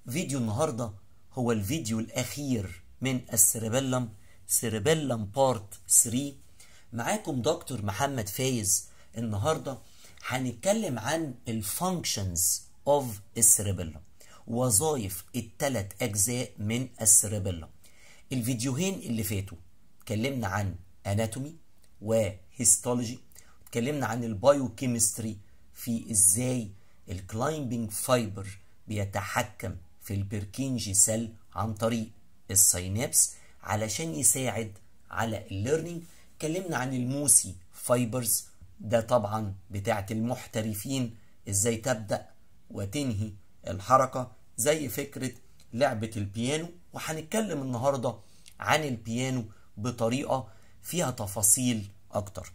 فيديو النهاردة هو الفيديو الأخير من السيربيلم سيربيلم بارت 3 معاكم دكتور محمد فايز النهاردة هنتكلم عن الفانكشنز اوف السيربيلم وظائف الثلاث أجزاء من السيربيلم الفيديوهين اللي فاتوا اتكلمنا عن اناتومي وهيستولوجي اتكلمنا عن البايوكيمستري في ازاي الكلايمبنج فايبر بيتحكم في البركينجي سيل عن طريق السينابس علشان يساعد على الليرنينج اتكلمنا عن الموسي فايبرز ده طبعا بتاعت المحترفين ازاي تبدأ وتنهي الحركة زي فكرة لعبة البيانو وهنتكلم النهاردة عن البيانو بطريقة فيها تفاصيل أكتر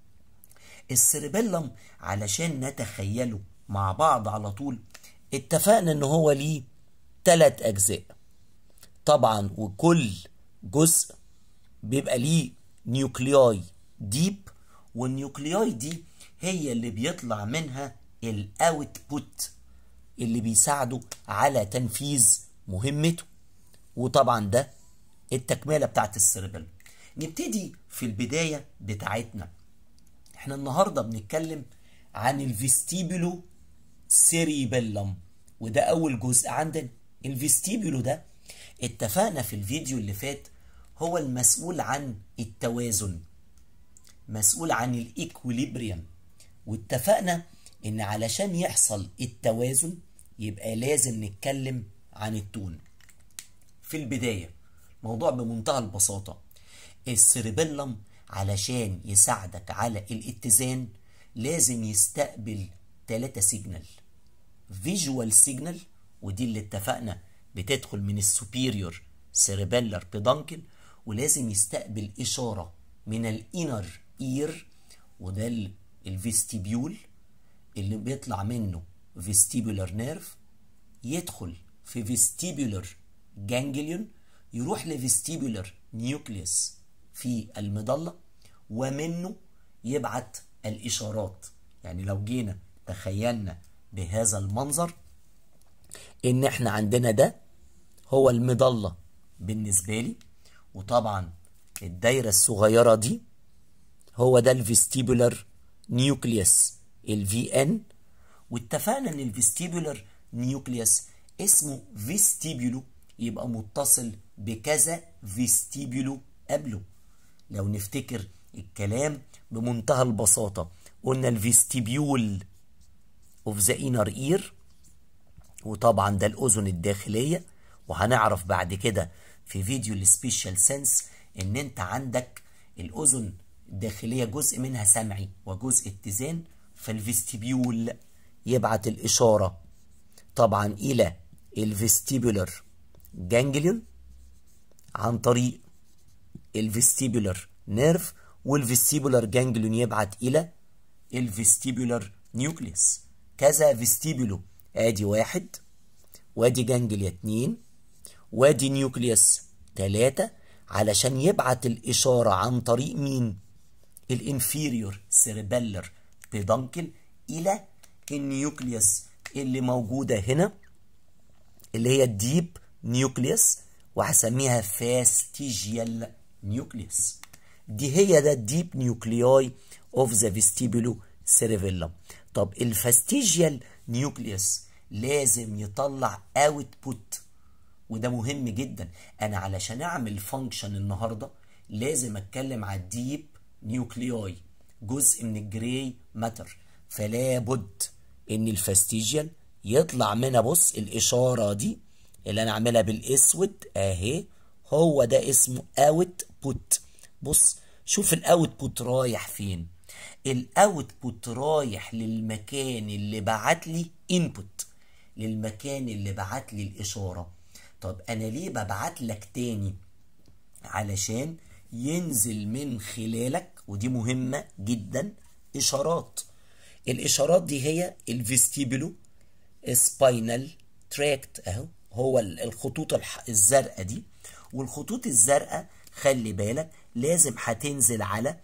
السيربيلم علشان نتخيله مع بعض على طول اتفقنا ان هو ليه تلات اجزاء طبعا وكل جزء بيبقى ليه نيوكلياي ديب والنيوكلياي دي هي اللي بيطلع منها الاوتبوت اللي بيساعده على تنفيذ مهمته وطبعا ده التكملة بتاعت السيربيلم نبتدي في البداية بتاعتنا احنا النهاردة بنتكلم عن الفيستيبولو سيريبيلم وده أول جزء عندنا الفيستيبولو ده اتفقنا في الفيديو اللي فات هو المسؤول عن التوازن مسؤول عن الايكوليبريم واتفقنا ان علشان يحصل التوازن يبقى لازم نتكلم عن التون في البداية موضوع بمنتهى البساطة السيربيلم علشان يساعدك على الاتزان لازم يستقبل ثلاثة سيجنال فيجوال سيجنال ودي اللي اتفقنا بتدخل من السوبيريور سيربيلر بيدانكل ولازم يستقبل إشارة من الانر اير وده الفيستيبيول اللي بيطلع منه فيستيبولار نيرف يدخل في فيستيبولار جانجليون يروح لفيستيبولار نيوكليوس في المظلة ومنه يبعت الإشارات يعني لو جينا تخيلنا بهذا المنظر إن إحنا عندنا ده هو المظلة بالنسبة لي وطبعا الدايرة الصغيرة دي هو ده الفيستيبولار نيوكليوس الفي ان واتفقنا ان الفيستيبولار نيوكليوس اسمه فيستيبولو يبقى متصل بكذا فيستيبولو قبله لو نفتكر الكلام بمنتهى البساطة قلنا الفيستيبيول اوف ذا انر اير وطبعا ده الاذن الداخلية وهنعرف بعد كده في فيديو السبيشال سنس ان انت عندك الاذن الداخلية جزء منها سمعي وجزء اتزان فالفيستيبيول يبعت الإشارة طبعا إلى الفيستيبولر جانجليون عن طريق الفيستيبولر نيرف والفيستيبولر جانجليون يبعت إلى الفيستيبولر نيوكليوس كذا فيستيبولو ادي واحد وادي جانجليا اتنين وادي نيوكليوس تلاتة علشان يبعت الإشارة عن طريق مين؟ الانفيريور سيربيلر بيدانكل إلى النيوكليوس اللي موجودة هنا اللي هي الديب نيوكليوس وهسميها فاستيجيال نيوكليوس دي هي ده الديب نيوكلياي اوف ذا فيستيبولو سيربيلم طب الفاستيجيال نيوكليوس لازم يطلع اوتبوت وده مهم جدا انا علشان اعمل فانكشن النهارده لازم اتكلم على الديب نيوكلياي جزء من الجراي ماتر فلا بد ان الفاستيجيال يطلع منها بص الاشاره دي اللي انا اعملها بالاسود اهي هو ده اسمه اوت بوت بص شوف الاوت بوت رايح فين الاوت بوت رايح للمكان اللي بعت لي انبوت للمكان اللي بعت لي الاشاره طب انا ليه ببعت لك تاني علشان ينزل من خلالك ودي مهمة جدا إشارات الإشارات دي هي الفيستيبولو سباينال تراكت أهو هو الخطوط الزرقاء دي والخطوط الزرقاء خلي بالك لازم هتنزل على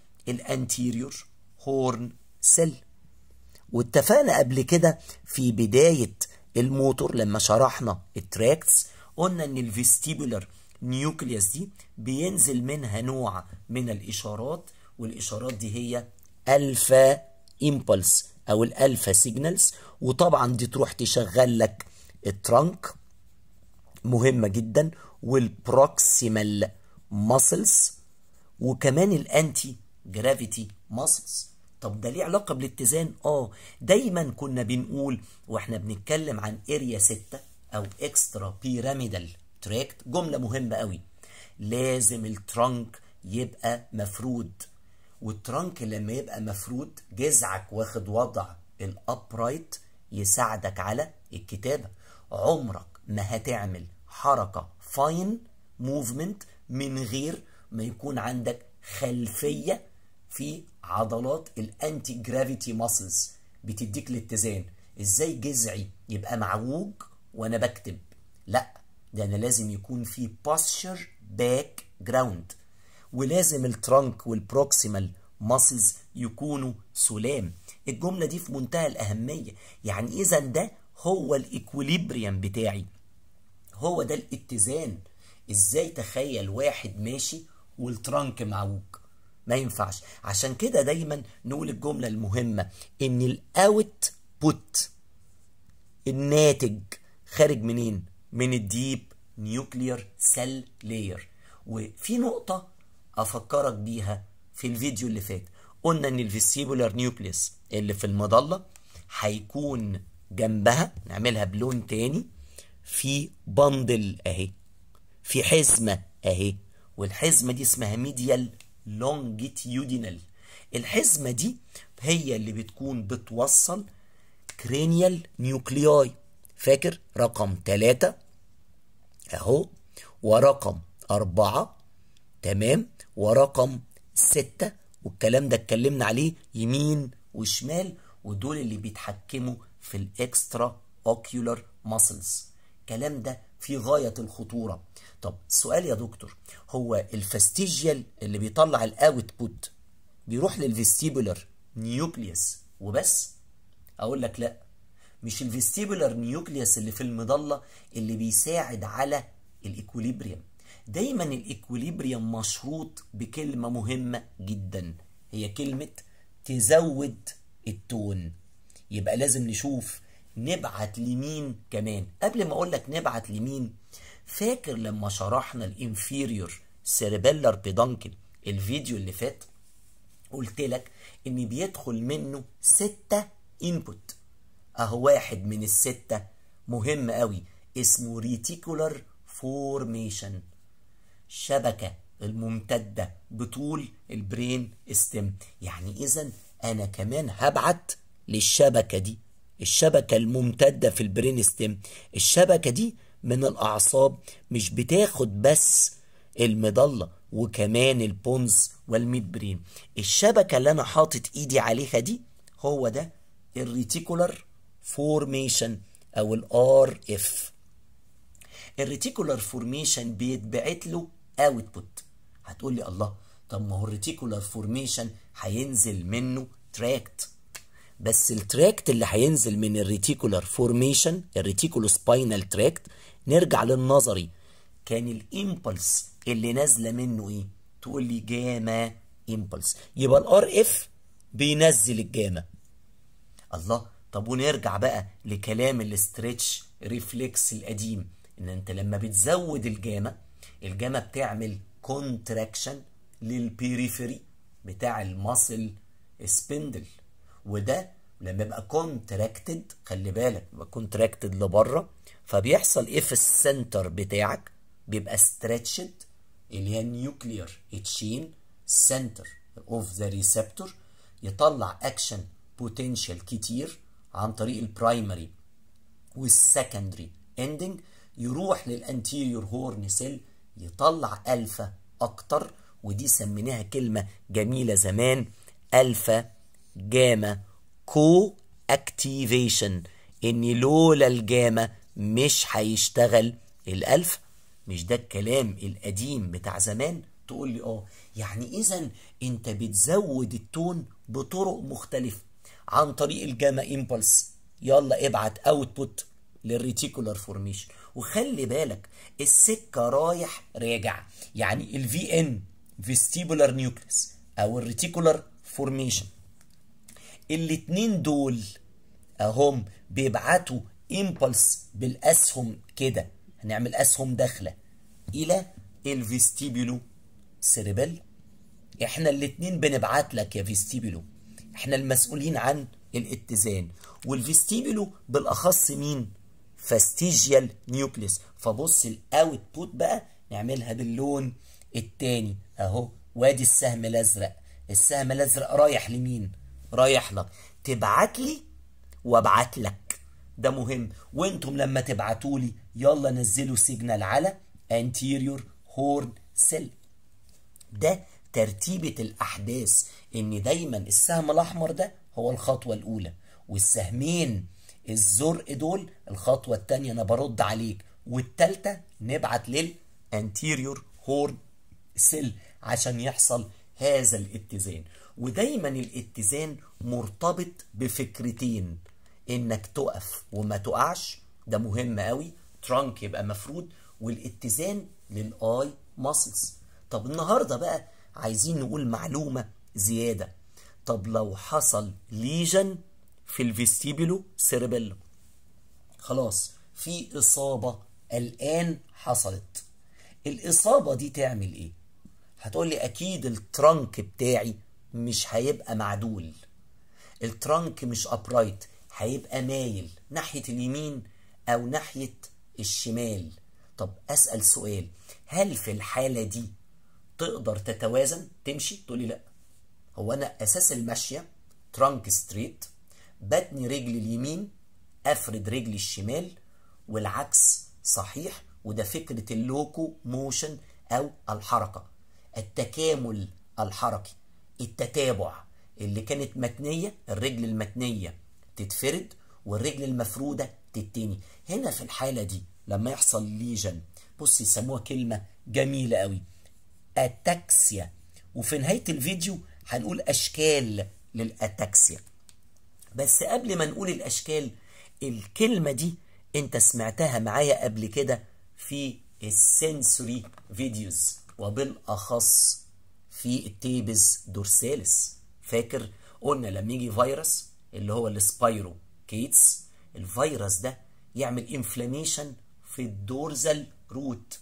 الانتيريور هورن سيل واتفقنا قبل كده في بداية الموتور لما شرحنا التراكتس قلنا ان الفيستيبولر نيوكليوس دي بينزل منها نوع من الاشارات والاشارات دي هي الفا امبلس او الالفا سيجنالز وطبعا دي تروح تشغل لك الترانك مهمه جدا والبروكسيمال ماسلز وكمان الانتي جرافيتي ماسلز طب ده ليه علاقه بالاتزان اه دايما كنا بنقول واحنا بنتكلم عن اريا 6 او اكسترا بيراميدال تراكت جمله مهمه قوي لازم الترنك يبقى مفرود والترنك لما يبقى مفرود جذعك واخد وضع الابرايت يساعدك على الكتابه عمرك ما هتعمل حركه فاين موفمنت من غير ما يكون عندك خلفيه في عضلات الانتي جرافيتي ماسلز بتديك الاتزان ازاي جذعي يبقى معوج وانا بكتب لا ده انا لازم يكون في بوستشر باك جراوند ولازم الترنك والبروكسيمال ماسلز يكونوا سلام الجمله دي في منتهى الاهميه يعني اذا ده هو الايكوليبريم بتاعي هو ده الاتزان ازاي تخيل واحد ماشي والترنك معوج ما ينفعش عشان كده دايما نقول الجمله المهمه ان الاوت بوت الناتج خارج منين من الديب نيوكلير سيل لاير وفي نقطه افكرك بيها في الفيديو اللي فات قلنا ان الفيسيبولار نيوكليس اللي في المظله هيكون جنبها نعملها بلون تاني في بندل اهي في حزمه اهي والحزمه دي اسمها ميديال لونجيتيودينال الحزمه دي هي اللي بتكون بتوصل كرينيال نيوكلياي فاكر رقم ثلاثة اهو ورقم أربعة تمام ورقم ستة والكلام ده اتكلمنا عليه يمين وشمال ودول اللي بيتحكموا في الاكسترا اوكيولار ماسلز الكلام ده في غاية الخطورة طب سؤال يا دكتور هو الفاستيجيال اللي بيطلع الاوت بوت بيروح للفيستيبولر نيوكليوس وبس اقول لك لا مش الفيستيبولر نيوكليوس اللي في المظله اللي بيساعد على الايكوليبريم دايما الايكوليبريم مشروط بكلمه مهمه جدا هي كلمه تزود التون يبقى لازم نشوف نبعت لمين كمان قبل ما اقول لك نبعت لمين فاكر لما شرحنا الانفيريور سيربيلر بيدانكل الفيديو اللي فات قلت لك ان بيدخل منه ستة انبوت اهو واحد من الستة مهم قوي اسمه ريتيكولار فورميشن شبكة الممتدة بطول البرين استم يعني اذا انا كمان هبعت للشبكة دي الشبكة الممتدة في البرين ستيم الشبكة دي من الأعصاب مش بتاخد بس المضلة وكمان البونز والميد برين الشبكة اللي أنا حاطط إيدي عليها دي هو ده الريتيكولار فورميشن أو الار اف الريتيكولار فورميشن بيتبعت له اوتبوت هتقول لي الله طب ما هو الريتيكولار فورميشن هينزل منه تراكت بس التراكت اللي هينزل من الريتيكولار فورميشن الريتيكولو سباينال تراكت نرجع للنظري كان الامبلس اللي نازله منه ايه تقول لي جاما امبلس يبقى الار اف بينزل الجاما الله طب ونرجع بقى لكلام الاستريتش ريفلكس القديم ان انت لما بتزود الجاما الجاما بتعمل كونتراكشن للبيريفري بتاع الماسل سبندل وده لما يبقى كونتراكتد خلي بالك يبقى كونتراكتد لبره فبيحصل ايه في السنتر بتاعك بيبقى ستريتشد اللي هي النيوكلير تشين سنتر اوف ذا ريسبتور يطلع اكشن بوتنشال كتير عن طريق البرايمري والسكندري اندنج يروح للانتيريور هورن سيل يطلع الفا اكتر ودي سميناها كلمه جميله زمان الفا جاما كو اكتيفيشن ان لولا الجاما مش هيشتغل الالف مش ده الكلام القديم بتاع زمان تقول لي اه يعني اذا انت بتزود التون بطرق مختلفه عن طريق الجاما امبلس يلا ابعت اوتبوت للريتيكولار فورميشن وخلي بالك السكه رايح راجع يعني الفي ان فيستيبولار نيوكليس او الريتيكولار فورميشن الاتنين دول اهم بيبعتوا امبلس بالاسهم كده هنعمل اسهم داخله الى الفيستيبولو سيريبل احنا الاتنين بنبعت لك يا فيستيبولو احنا المسؤولين عن الاتزان والفيستيبولو بالاخص مين فاستيجيال نيوكليس فبص الاوتبوت بقى نعملها باللون التاني اهو وادي السهم الازرق السهم الازرق رايح لمين رايح لك تبعت لي وابعت لك ده مهم وانتم لما تبعتوا لي يلا نزلوا سيجنال على anterior horn cell ده ترتيبة الأحداث إن دايما السهم الأحمر ده هو الخطوة الأولى والسهمين الزرق دول الخطوة التانية أنا برد عليك والتالتة نبعت للانتيريور هورن سيل عشان يحصل هذا الاتزان ودايما الاتزان مرتبط بفكرتين انك تقف وما تقعش ده مهم قوي ترانك يبقى مفرود والاتزان للاي ماسلز طب النهارده بقى عايزين نقول معلومه زياده طب لو حصل ليجن في الفيستيبولو سيربيلو خلاص في اصابه الان حصلت الاصابه دي تعمل ايه هتقول لي اكيد الترنك بتاعي مش هيبقى معدول الترنك مش ابرايت هيبقى مايل ناحيه اليمين او ناحيه الشمال طب اسال سؤال هل في الحاله دي تقدر تتوازن تمشي تقولي لا هو انا اساس المشيه ترانك ستريت بتني رجلي اليمين افرد رجلي الشمال والعكس صحيح وده فكره اللوكو موشن او الحركه التكامل الحركي التتابع اللي كانت متنيه الرجل المتنيه تتفرد والرجل المفروده تتني هنا في الحاله دي لما يحصل ليجن بص يسموها كلمه جميله قوي اتاكسيا وفي نهايه الفيديو هنقول اشكال للاتاكسيا بس قبل ما نقول الاشكال الكلمه دي انت سمعتها معايا قبل كده في السنسوري فيديوز وبالاخص في التيبز دورساليس فاكر قلنا لما يجي فيروس اللي هو السبايرو كيتس الفيروس ده يعمل انفلاميشن في الدورزال روت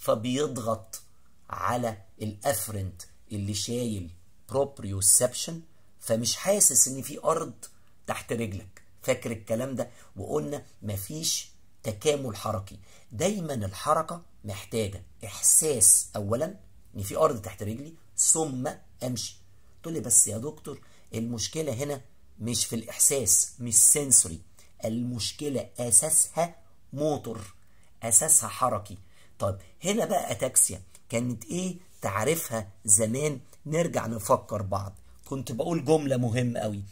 فبيضغط على الافرنت اللي شايل بروبريوسبشن فمش حاسس ان في ارض تحت رجلك فاكر الكلام ده وقلنا مفيش تكامل حركي دايما الحركه محتاجه احساس اولا ان في ارض تحت رجلي ثم امشي تقول لي بس يا دكتور المشكله هنا مش في الاحساس مش سنسوري المشكله اساسها موتور اساسها حركي طب هنا بقى اتاكسيا كانت ايه تعرفها زمان نرجع نفكر بعض كنت بقول جمله مهمه قوي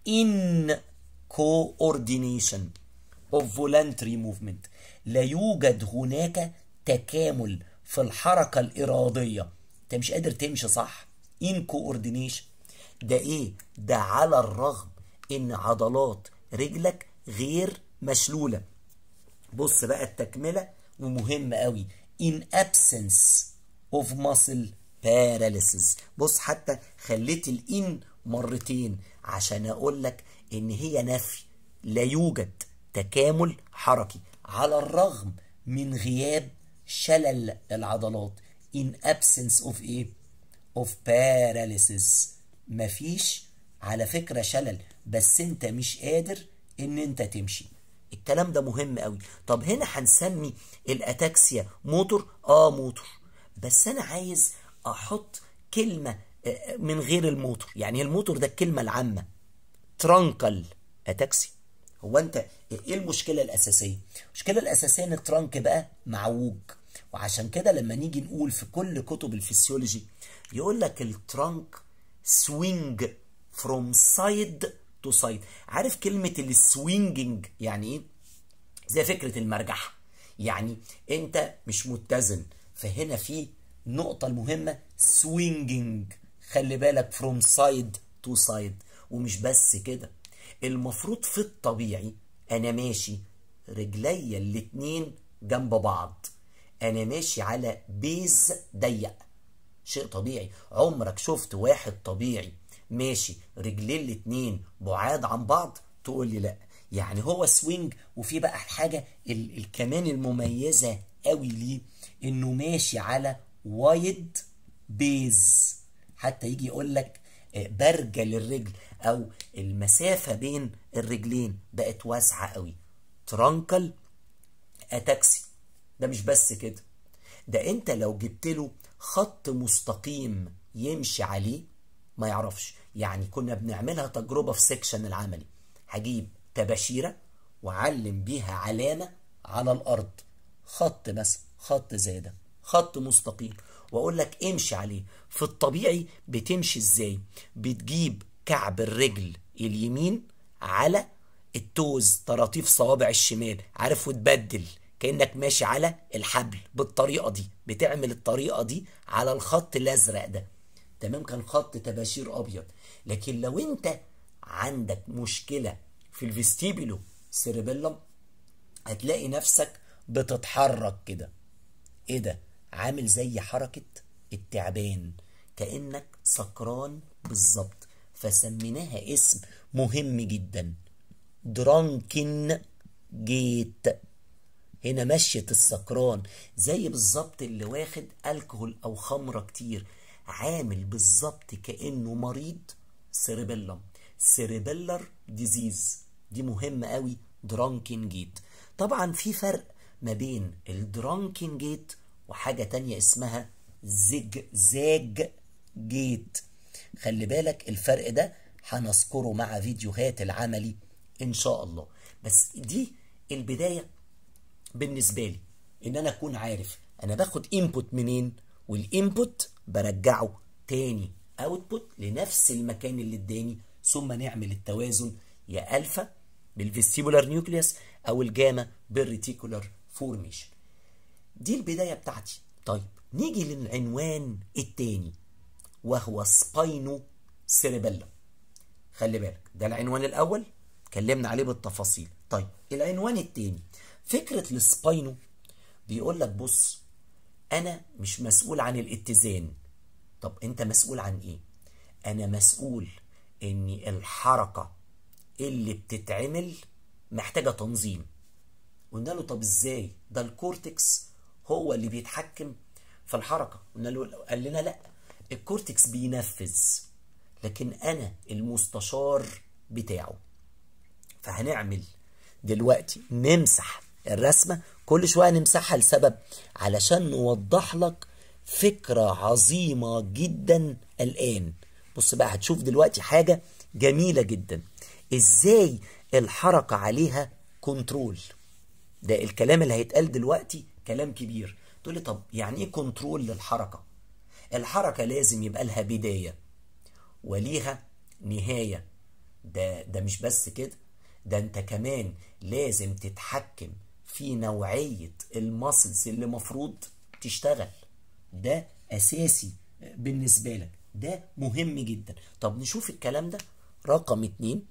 in coordination of voluntary movement لا يوجد هناك تكامل في الحركة الإرادية أنت مش قادر تمشي صح in coordination ده إيه؟ ده على الرغم إن عضلات رجلك غير مشلولة بص بقى التكملة ومهم قوي in absence of muscle paralysis بص حتى خليت الإن مرتين عشان أقول لك إن هي نفي لا يوجد تكامل حركي على الرغم من غياب شلل العضلات in absence of ايه of paralysis مفيش على فكرة شلل بس انت مش قادر ان انت تمشي الكلام ده مهم قوي طب هنا هنسمي الاتاكسيا موتور اه موتور بس انا عايز احط كلمة من غير الموتور يعني الموتور ده الكلمة العامة ترانكل اتاكسي هو انت ايه المشكله الاساسيه المشكله الاساسيه ان الترانك بقى معوج وعشان كده لما نيجي نقول في كل كتب الفسيولوجي يقول لك الترانك سوينج فروم سايد تو سايد عارف كلمه السوينجنج يعني ايه زي فكره المرجحه يعني انت مش متزن فهنا في نقطه المهمه سوينجنج خلي بالك فروم سايد تو سايد ومش بس كده المفروض في الطبيعي انا ماشي رجليا الاتنين جنب بعض انا ماشي على بيز ضيق شيء طبيعي عمرك شفت واحد طبيعي ماشي رجليه الاتنين بعاد عن بعض تقول لي لا يعني هو سوينج وفي بقى الحاجة ال ال كمان المميزة قوي ليه انه ماشي على وايد بيز حتى يجي يقول لك برجة للرجل او المسافة بين الرجلين بقت واسعة قوي ترانكل اتاكسي ده مش بس كده ده انت لو جبت له خط مستقيم يمشي عليه ما يعرفش يعني كنا بنعملها تجربة في سيكشن العملي هجيب تباشيرة وعلم بيها علامة على الأرض خط بس خط زي ده خط مستقيم واقول لك امشي عليه في الطبيعي بتمشي ازاي بتجيب كعب الرجل اليمين على التوز طراطيف صوابع الشمال عارف وتبدل كانك ماشي على الحبل بالطريقه دي بتعمل الطريقه دي على الخط الازرق ده تمام كان خط تباشير ابيض لكن لو انت عندك مشكله في الفيستيبولو سيربيلم هتلاقي نفسك بتتحرك كده ايه ده عامل زي حركه التعبان كانك سكران بالظبط فسميناها اسم مهم جدا درانكن جيت هنا مشية السكران زي بالظبط اللي واخد الكحول او خمرة كتير عامل بالظبط كأنه مريض سيربيلم سيربيلر ديزيز دي مهمة قوي درانكن جيت طبعا في فرق ما بين الدرانكن جيت وحاجة تانية اسمها زج زاج جيت خلي بالك الفرق ده هنذكره مع فيديوهات العملي ان شاء الله بس دي البداية بالنسبة لي ان انا اكون عارف انا باخد انبوت منين والانبوت برجعه تاني اوتبوت لنفس المكان اللي اداني ثم نعمل التوازن يا الفا بالفيستيبولار نيوكليوس او الجاما بالريتيكولار فورميشن دي البداية بتاعتي طيب نيجي للعنوان التاني وهو سباينو سيريبيلم خلي بالك ده العنوان الاول اتكلمنا عليه بالتفاصيل طيب العنوان التاني فكرة السباينو بيقول لك بص انا مش مسؤول عن الاتزان طب انت مسؤول عن ايه انا مسؤول ان الحركة اللي بتتعمل محتاجة تنظيم قلنا له طب ازاي ده الكورتكس هو اللي بيتحكم في الحركة قلنا له قال لنا لا الكورتكس بينفذ لكن انا المستشار بتاعه فهنعمل دلوقتي نمسح الرسمة كل شوية نمسحها لسبب علشان نوضح لك فكرة عظيمة جدا الآن بص بقى هتشوف دلوقتي حاجة جميلة جدا ازاي الحركة عليها كنترول ده الكلام اللي هيتقال دلوقتي كلام كبير تقول لي طب يعني ايه كنترول للحركة الحركة لازم يبقى لها بداية وليها نهاية ده ده مش بس كده ده انت كمان لازم تتحكم في نوعية الماسلز اللي مفروض تشتغل ده اساسي بالنسبة لك ده مهم جدا طب نشوف الكلام ده رقم اتنين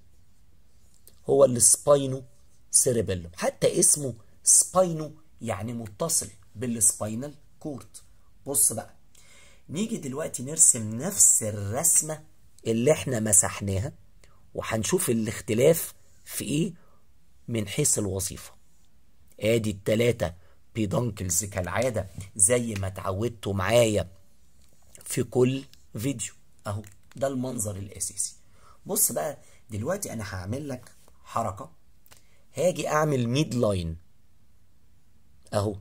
هو السباينو سيريبيلم حتى اسمه سباينو يعني متصل بالسباينال كورد بص بقى نيجي دلوقتي نرسم نفس الرسمة اللي احنا مسحناها وهنشوف الاختلاف في ايه من حيث الوظيفة ادي التلاتة بيدانكلز كالعادة زي ما اتعودتوا معايا في كل فيديو اهو ده المنظر الاساسي بص بقى دلوقتي انا هعمل لك حركة هاجي اعمل ميد لاين اهو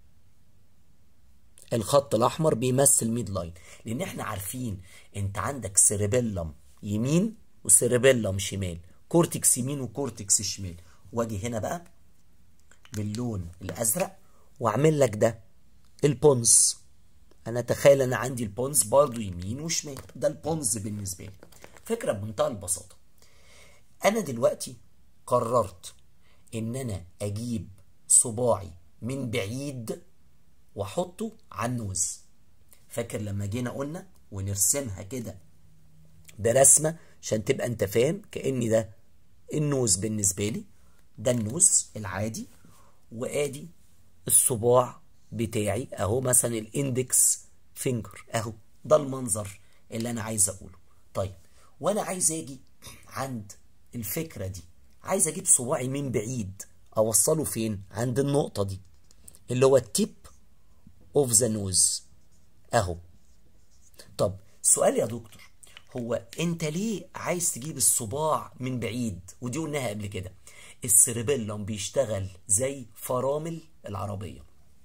الخط الاحمر بيمثل ميد لاين لان احنا عارفين انت عندك سيربيلم يمين وسيربيلم شمال كورتكس يمين وكورتكس شمال واجي هنا بقى باللون الازرق واعمل لك ده البونز انا تخيل انا عندي البونز برضو يمين وشمال ده البونز بالنسبه لي فكره بمنتهى البساطه انا دلوقتي قررت ان انا اجيب صباعي من بعيد واحطه على النوز فاكر لما جينا قلنا ونرسمها كده برسمه عشان تبقى انت فاهم كأن ده النوز بالنسبه لي ده النوز العادي وادي الصباع بتاعي اهو مثلا الاندكس فينجر اهو ده المنظر اللي انا عايز اقوله طيب وانا عايز اجي عند الفكره دي عايز اجيب صباعي من بعيد اوصله فين عند النقطه دي اللي هو التيب اوف ذا نوز اهو طب سؤال يا دكتور هو انت ليه عايز تجيب الصباع من بعيد ودي قلناها قبل كده السيربيلم بيشتغل زي فرامل العربيه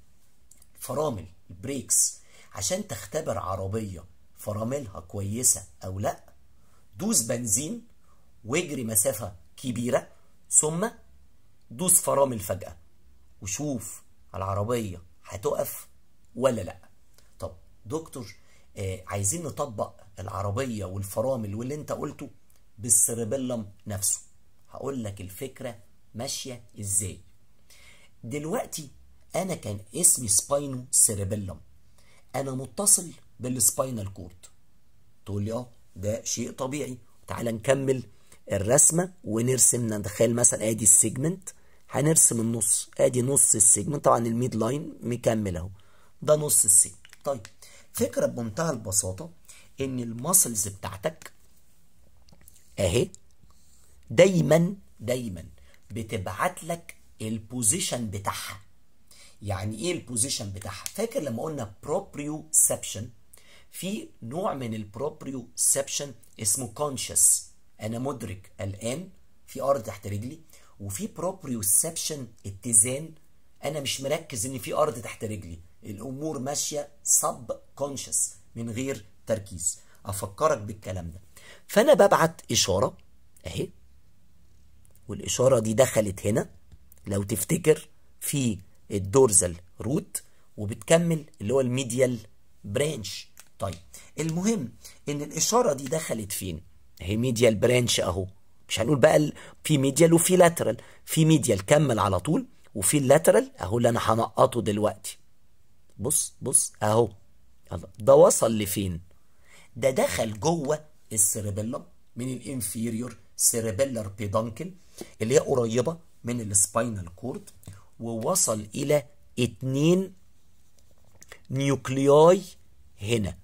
فرامل البريكس عشان تختبر عربيه فراملها كويسه او لا دوس بنزين واجري مسافه كبيره ثم دوس فرامل فجاه وشوف العربيه هتقف ولا لا طب دكتور آه عايزين نطبق العربيه والفرامل واللي انت قلته بالسيربيلم نفسه هقول لك الفكره ماشيه ازاي دلوقتي انا كان اسمي سباينو سيربيلم انا متصل بالسباينال كورد تقول لي اه ده شيء طبيعي تعال نكمل الرسمه ونرسم نتخيل مثلا ادي السيجمنت هنرسم النص ادي نص السيجمنت طبعا الميد لاين مكمل اهو ده نص السيجمنت طيب فكره بمنتهى البساطه ان الماسلز بتاعتك اهي دايما دايما بتبعت لك البوزيشن بتاعها يعني ايه البوزيشن بتاعها فاكر لما قلنا بروبريوسبشن في نوع من البروبريوسبشن اسمه كونشس انا مدرك الان في ارض تحت رجلي وفي بروبريوسبشن اتزان انا مش مركز ان في ارض تحت رجلي الامور ماشيه سب كونشس من غير تركيز افكرك بالكلام ده فانا ببعت اشاره اهي والاشاره دي دخلت هنا لو تفتكر في الدورزال روت وبتكمل اللي هو الميديال برانش طيب المهم ان الاشاره دي دخلت فين اهي ميديال برانش اهو مش هنقول بقى في ميديال وفي لاترال في ميديال كمل على طول وفي اللاترال اهو اللي انا هنقطه دلوقتي بص بص اهو يلا ده وصل لفين ده دخل جوه السيربيلم من الانفيريور سيربيلر بيدانكل اللي هي قريبه من السباينال كورد ووصل الى اتنين نيوكلياي هنا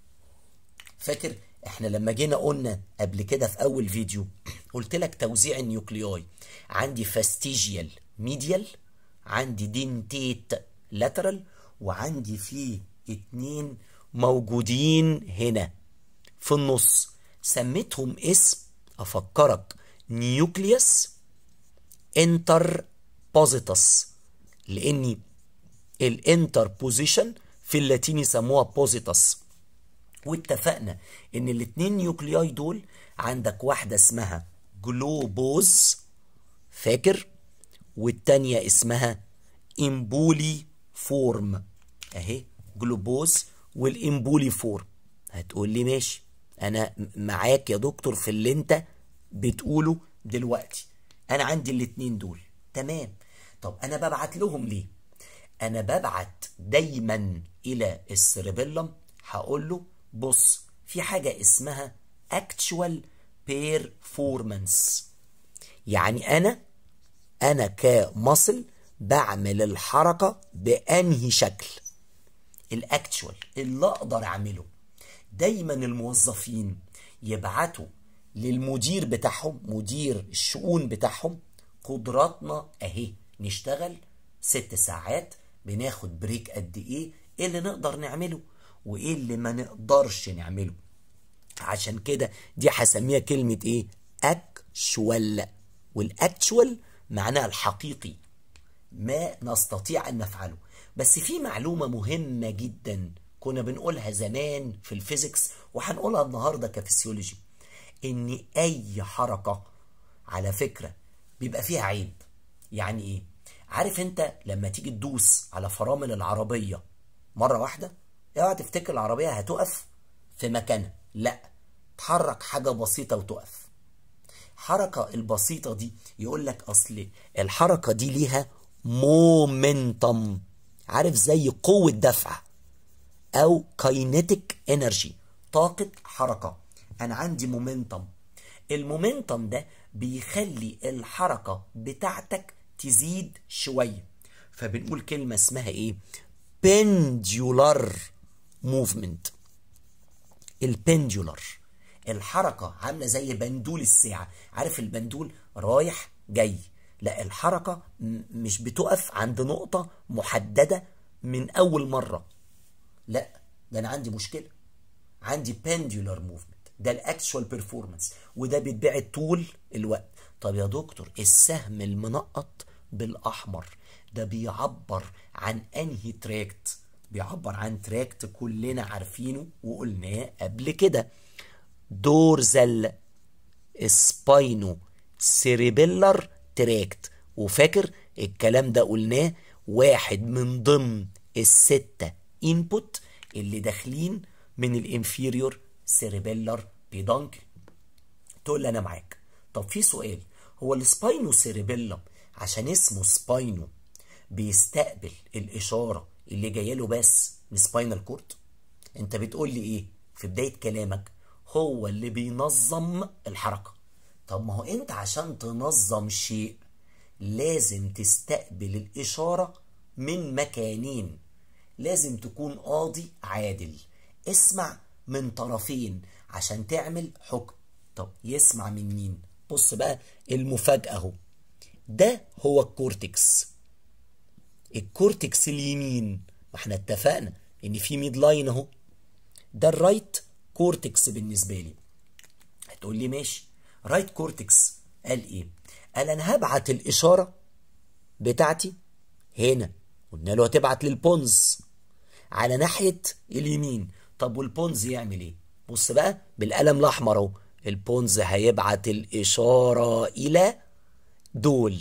فاكر احنا لما جينا قلنا قبل كده في اول فيديو قلت لك توزيع النيوكلياي عندي فاستيجيال ميديال عندي دينتيت لاترال وعندي فيه اتنين موجودين هنا في النص سميتهم اسم افكرك نيوكليوس انتر بوزيتس لاني الانتر بوزيشن في اللاتيني سموها بوزيتس واتفقنا ان الاتنين نيوكلياي دول عندك واحدة اسمها جلوبوز فاكر والتانية اسمها امبولي فورم اهي جلوبوز والامبولي فورم هتقول لي ماشي انا معاك يا دكتور في اللي انت بتقوله دلوقتي انا عندي الاتنين دول تمام طب انا ببعت لهم ليه انا ببعت دايما الى السيربيلم هقول له بص في حاجة اسمها actual performance يعني انا انا كمصل بعمل الحركة بانهي شكل الاكتشوال اللي اقدر اعمله دايما الموظفين يبعتوا للمدير بتاعهم مدير الشؤون بتاعهم قدراتنا اهي نشتغل ست ساعات بناخد بريك قد ايه ايه اللي نقدر نعمله وايه اللي ما نقدرش نعمله عشان كده دي هسميها كلمة ايه اكشوال والاكشوال معناها الحقيقي ما نستطيع ان نفعله بس في معلومة مهمة جدا كنا بنقولها زمان في الفيزيكس وهنقولها النهاردة كفسيولوجي ان اي حركة على فكرة بيبقى فيها عيب يعني ايه عارف انت لما تيجي تدوس على فرامل العربية مرة واحدة اوعى تفتكر العربية هتقف في مكانها لا تحرك حاجة بسيطة وتقف الحركة البسيطة دي يقول لك اصل الحركة دي ليها مومنتم عارف زي قوة دفع او كاينيتيك انرجي طاقة حركة انا عندي مومنتم المومنتم ده بيخلي الحركة بتاعتك تزيد شوية فبنقول كلمة اسمها ايه pendular movement البندولار الحركة عاملة زي بندول الساعة عارف البندول رايح جاي لا الحركة م- مش بتقف عند نقطة محددة من أول مرة لا ده أنا عندي مشكلة عندي pendular movement ده الاكشوال بيرفورمانس وده بيتباع طول الوقت طب يا دكتور السهم المنقط بالاحمر ده بيعبر عن انهي تراكت بيعبر عن تراكت كلنا عارفينه وقلناه قبل كده دورزال سباينو سيريبيلر تراكت وفاكر الكلام ده قلناه واحد من ضمن الستة انبوت اللي داخلين من الانفيريور سيريبيلر بيدانكل تقول لي انا معاك طب في سؤال هو السباينو سيريبيلم عشان اسمه سباينو بيستقبل الاشاره اللي جايه له بس من سباينال كورد انت بتقول لي ايه في بدايه كلامك هو اللي بينظم الحركه طب ما هو انت عشان تنظم شيء لازم تستقبل الاشاره من مكانين لازم تكون قاضي عادل اسمع من طرفين عشان تعمل حكم طب يسمع من مين بص بقى المفاجأة اهو ده هو الكورتكس الكورتكس اليمين ما احنا اتفقنا ان في ميد لاين اهو ده الرايت كورتكس بالنسبة لي هتقول لي ماشي رايت كورتكس قال ايه قال انا هبعت الاشارة بتاعتي هنا قلنا له هتبعت للبونز على ناحية اليمين طب والبونز يعمل ايه بص بقى بالقلم الاحمر اهو البونز هيبعت الاشارة الى دول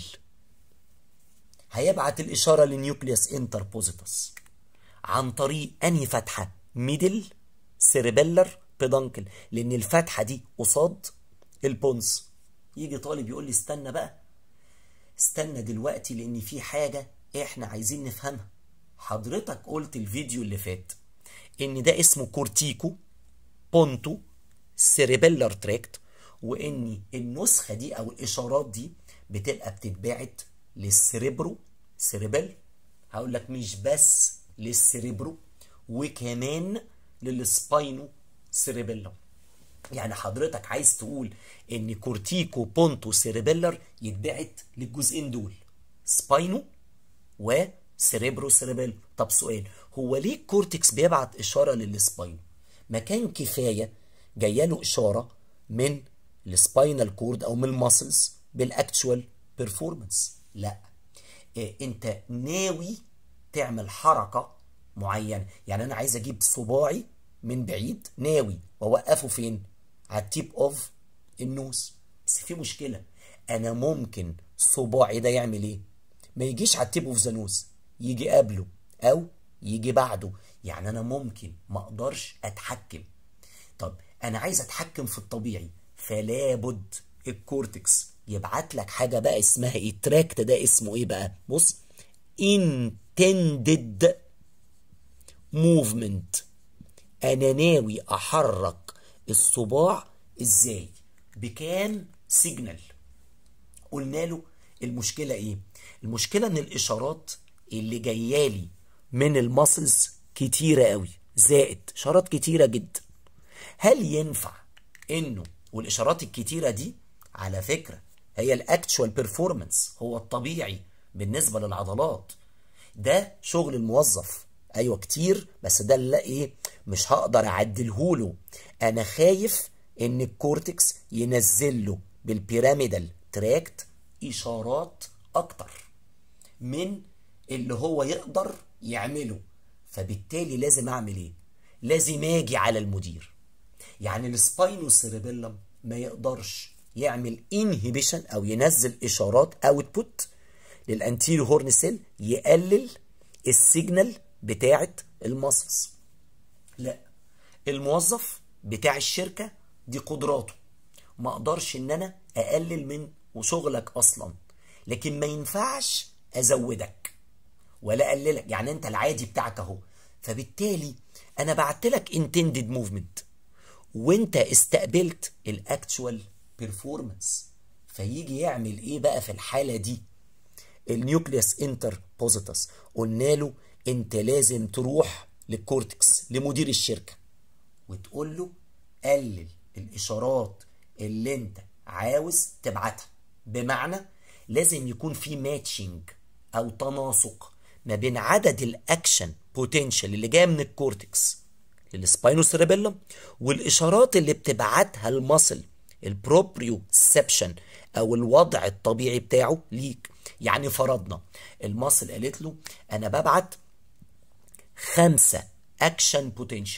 هيبعت الاشارة لنيوكليوس انتربوزيتوس عن طريق انهي فتحة ميدل سيربيلر بيدانكل لان الفتحة دي قصاد البونز يجي طالب يقول لي استنى بقى استنى دلوقتي لان في حاجة احنا عايزين نفهمها حضرتك قلت الفيديو اللي فات ان ده اسمه كورتيكو بونتو سيريبيلر تراكت وان النسخه دي او الاشارات دي بتبقى بتتبعت للسيريبرو سيريبل هقول لك مش بس للسيريبرو وكمان للسباينو سيريبيلم يعني حضرتك عايز تقول ان كورتيكو بونتو سيريبيلر يتبعت للجزئين دول سباينو وسيريبرو سيريبيل طب سؤال هو ليه الكورتكس بيبعت اشاره للسباين ما كان كفايه جايه له اشاره من السباينال كورد او من الماسلز بالاكتشوال بيرفورمانس لا إيه انت ناوي تعمل حركه معينه يعني انا عايز اجيب صباعي من بعيد ناوي واوقفه فين على التيب اوف النوز بس في مشكله انا ممكن صباعي ده يعمل ايه ما يجيش على التيب اوف ذا نوز يجي قبله او يجي بعده يعني انا ممكن ما اقدرش اتحكم طب انا عايز اتحكم في الطبيعي فلا بد الكورتكس يبعت لك حاجه بقى اسمها ايه التراكت ده اسمه ايه بقى بص intended movement انا ناوي احرك الصباع ازاي بكام سيجنال قلنا له المشكله ايه المشكله ان الاشارات اللي جايالي من الماسلز كتيره قوي زائد اشارات كتيره جدا هل ينفع انه والاشارات الكتيره دي على فكره هي الاكتشوال بيرفورمانس هو الطبيعي بالنسبه للعضلات ده شغل الموظف ايوه كتير بس ده اللي ايه مش هقدر اعدلهوله انا خايف ان الكورتكس ينزل له بالبيراميدال تراكت اشارات اكتر من اللي هو يقدر يعمله فبالتالي لازم اعمل ايه لازم اجي على المدير يعني السباينو سيريبيلم ما يقدرش يعمل انهبيشن او ينزل اشارات اوتبوت للانتيريو هورن سيل يقلل السيجنال بتاعه الماسلز لا الموظف بتاع الشركه دي قدراته ما اقدرش ان انا اقلل من وشغلك اصلا لكن ما ينفعش ازودك ولا اقللك يعني انت العادي بتاعك اهو فبالتالي انا بعت لك انتندد موفمنت وانت استقبلت الاكتشوال بيرفورمانس فيجي يعمل ايه بقى في الحاله دي النيوكليوس انتر بوزيتس قلنا له انت لازم تروح للكورتكس لمدير الشركه وتقول له قلل الاشارات اللي انت عاوز تبعتها بمعنى لازم يكون في ماتشنج او تناسق ما بين عدد الاكشن بوتنشال اللي جايه من الكورتكس للسباينوسيربيلم والاشارات اللي بتبعتها المصل البروبريوسبشن او الوضع الطبيعي بتاعه ليك يعني فرضنا المصل قالت له انا ببعت خمسة اكشن بوتنشال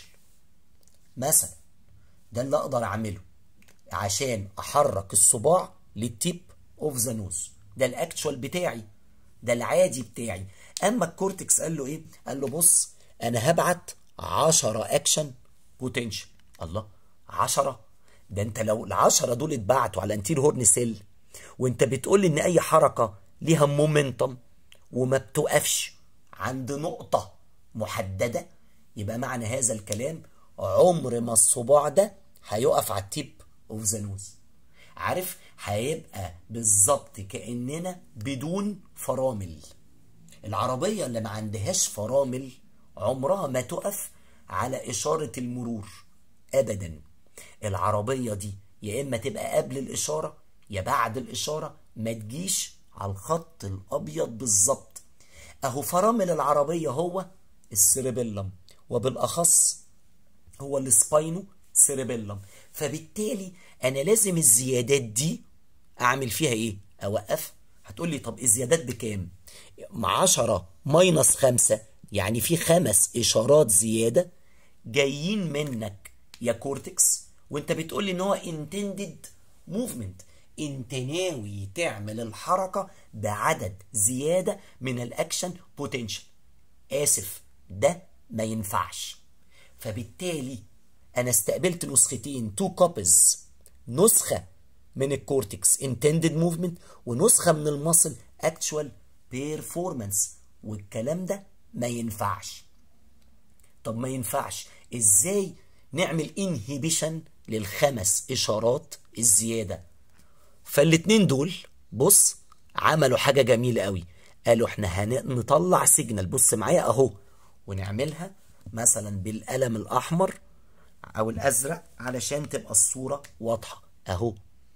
مثلا ده اللي اقدر اعمله عشان احرك الصباع للتيب اوف ذا نوز ده الاكتشوال بتاعي ده العادي بتاعي اما الكورتكس قال له ايه قال له بص انا هبعت 10 اكشن بوتنشال الله 10 ده انت لو العشرة دول اتبعتوا على انتير هورن سيل وانت بتقول ان اي حركة ليها مومنتم وما بتوقفش عند نقطة محددة يبقى معنى هذا الكلام عمر ما الصباع ده هيقف على التيب اوف ذا نوز عارف هيبقى بالظبط كاننا بدون فرامل العربيه اللي ما عندهاش فرامل عمرها ما تقف على اشاره المرور ابدا العربيه دي يا اما تبقى قبل الاشاره يا بعد الاشاره ما تجيش على الخط الابيض بالظبط اهو فرامل العربيه هو السيربيلم وبالاخص هو السباينو سيربيلم فبالتالي انا لازم الزيادات دي اعمل فيها ايه اوقف هتقول لي طب الزيادات بكام مع 10 ماينس 5 يعني في خمس اشارات زياده جايين منك يا كورتكس وانت بتقول لي ان هو intended movement انت ناوي تعمل الحركه بعدد زياده من الاكشن بوتنشال اسف ده ما ينفعش فبالتالي انا استقبلت نسختين تو كوبيز نسخه من الكورتكس intended movement ونسخه من المصل actual performance والكلام ده ما ينفعش طب ما ينفعش ازاي نعمل انهيبيشن للخمس اشارات الزياده فالاتنين دول بص عملوا حاجه جميله قوي قالوا احنا هنطلع سيجنال بص معايا اهو ونعملها مثلا بالقلم الاحمر او الازرق علشان تبقى الصوره واضحه اهو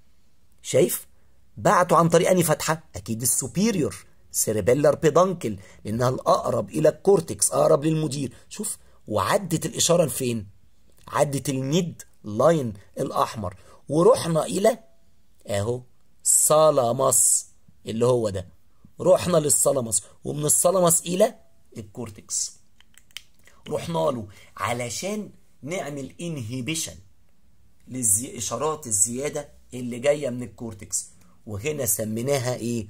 شايف بعتوا عن طريق اني فتحه اكيد السوبيريور سيربيلر بيدانكل لانها الاقرب الى الكورتكس اقرب للمدير شوف وعدت الاشاره لفين عدت الميد لاين الاحمر ورحنا الى اهو صلمس اللي هو ده رحنا للصلمس ومن الصلمس الى الكورتكس رحنا له علشان نعمل انهيبيشن للاشارات الزياده اللي جايه من الكورتكس وهنا سميناها ايه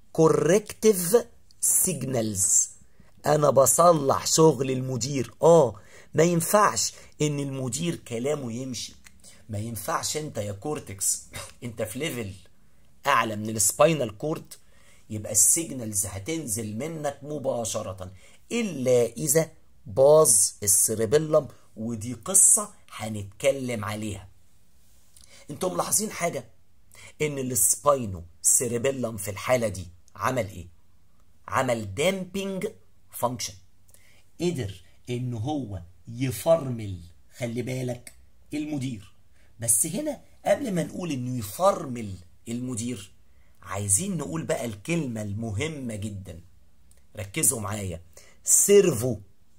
كوركتيف سيجنالز انا بصلح شغل المدير اه ما ينفعش ان المدير كلامه يمشي ما ينفعش انت يا كورتكس انت في ليفل اعلى من السباينال كورد يبقى السيجنالز هتنزل منك مباشره الا اذا باظ السيربيلم ودي قصه هنتكلم عليها انتم ملاحظين حاجه ان السباينو سيربيلم في الحاله دي عمل ايه عمل دامبينج فانكشن قدر ان هو يفرمل خلي بالك المدير بس هنا قبل ما نقول انه يفرمل المدير عايزين نقول بقى الكلمة المهمة جدا ركزوا معايا سيرفو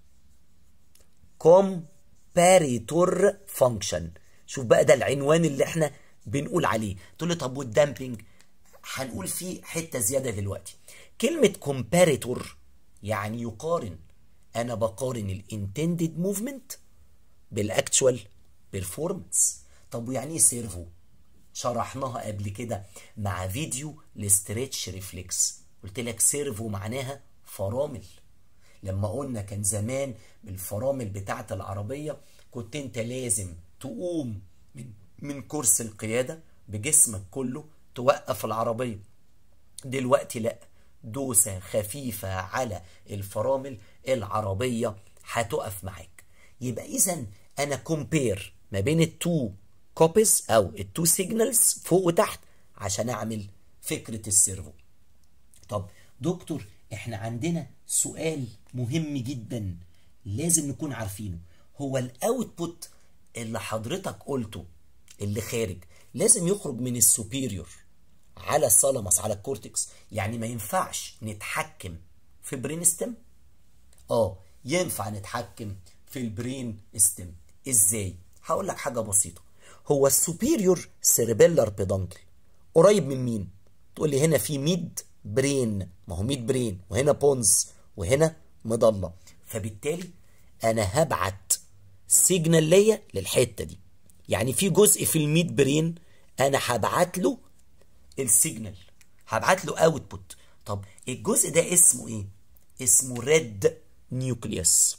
كومباريتور فانكشن شوف بقى ده العنوان اللي احنا بنقول عليه تقول لي طب والدامبينج هنقول فيه حته زياده دلوقتي كلمه كومباريتور يعني يقارن انا بقارن الانتندد موفمنت بالاكتشوال بيرفورمانس طب ويعني ايه سيرفو شرحناها قبل كده مع فيديو لستريتش ريفلكس قلت لك سيرفو معناها فرامل لما قلنا كان زمان بالفرامل بتاعه العربيه كنت انت لازم تقوم من من كرسي القياده بجسمك كله توقف العربيه دلوقتي لا دوسه خفيفه على الفرامل العربيه هتقف معاك يبقى اذا انا كومبير ما بين التو كوبيز او التو سيجنالز فوق وتحت عشان اعمل فكره السيرفو طب دكتور احنا عندنا سؤال مهم جدا لازم نكون عارفينه هو الاوتبوت اللي حضرتك قلته اللي خارج لازم يخرج من السوبيريور على الثالاموس على الكورتكس يعني ما ينفعش نتحكم في برين ستيم اه ينفع نتحكم في البرين ستيم ازاي هقول لك حاجه بسيطه هو السوبيريور سيربيلر بيدانكل قريب من مين تقول لي هنا في ميد برين ما هو ميد برين وهنا بونز وهنا مضله فبالتالي انا هبعت سيجنال ليا للحته دي يعني في جزء في الميد برين انا هبعت له السيجنال هبعت له اوتبوت طب الجزء ده اسمه ايه اسمه ريد نيوكليوس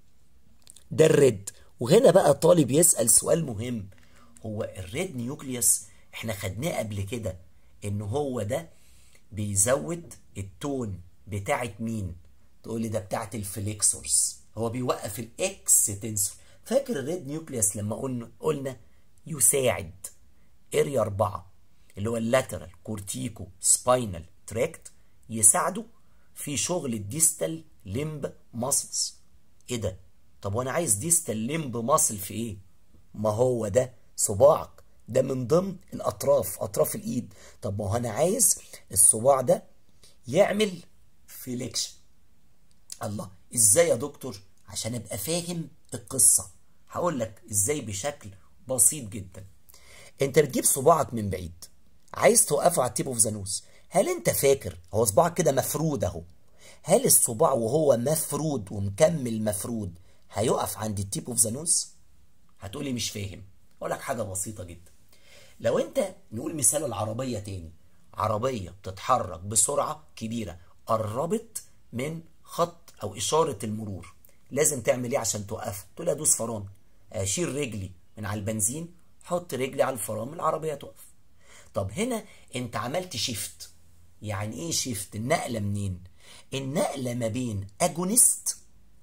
ده الريد وهنا بقى طالب يسأل سؤال مهم هو الريد نيوكليوس احنا خدناه قبل كده ان هو ده بيزود التون بتاعت مين تقول لي ده بتاعت الفليكسورز هو بيوقف الاكس تنسور فاكر الريد نيوكليوس لما قلنا قلنا يساعد اريا 4 اللي هو اللاترال كورتيكو سباينال تراكت يساعده في شغل الديستال ليمب ماسلز ايه ده طب وانا عايز ديستال ليمب ماسل في ايه ما هو ده صباعك ده من ضمن الاطراف اطراف الايد طب ما هو انا عايز الصباع ده يعمل فليكشن الله ازاي يا دكتور عشان ابقى فاهم القصه هقول لك ازاي بشكل بسيط جدا انت بتجيب صباعك من بعيد عايز توقفه على التيب اوف ذا نوز هل انت فاكر هو صباعك كده مفرود اهو هل الصباع وهو مفرود ومكمل مفرود هيقف عند التيب اوف ذا نوز هتقولي مش فاهم اقول لك حاجه بسيطه جدا لو انت نقول مثال العربيه تاني عربيه بتتحرك بسرعه كبيره قربت من خط او اشاره المرور لازم تعمل ايه عشان توقفها تقول ادوس فرامل اشيل رجلي من على البنزين حط رجلي على الفرامل العربيه تقف طب هنا انت عملت شيفت يعني ايه شيفت النقله منين النقله ما بين اجونست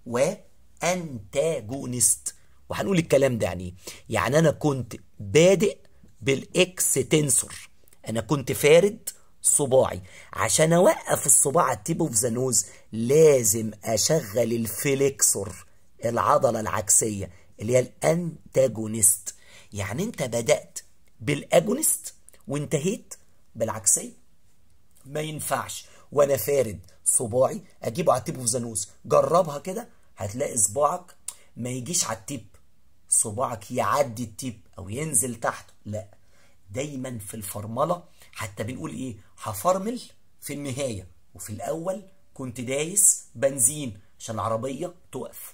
وانتاجونست وهنقول الكلام ده يعني ايه يعني انا كنت بادئ بالاكس تنسور انا كنت فارد صباعي عشان اوقف الصباع على التيب اوف ذا نوز لازم اشغل الفليكسور العضله العكسيه اللي هي الانتاجونست يعني انت بدات بالاجونست وانتهيت بالعكسيه ما ينفعش وانا فارد صباعي اجيبه على التيب اوف ذا نوز جربها كده هتلاقي صباعك ما يجيش على التيب صباعك يعدي التيب او ينزل تحته لا دايما في الفرمله حتى بنقول ايه هفرمل في النهايه وفي الاول كنت دايس بنزين عشان العربيه تقف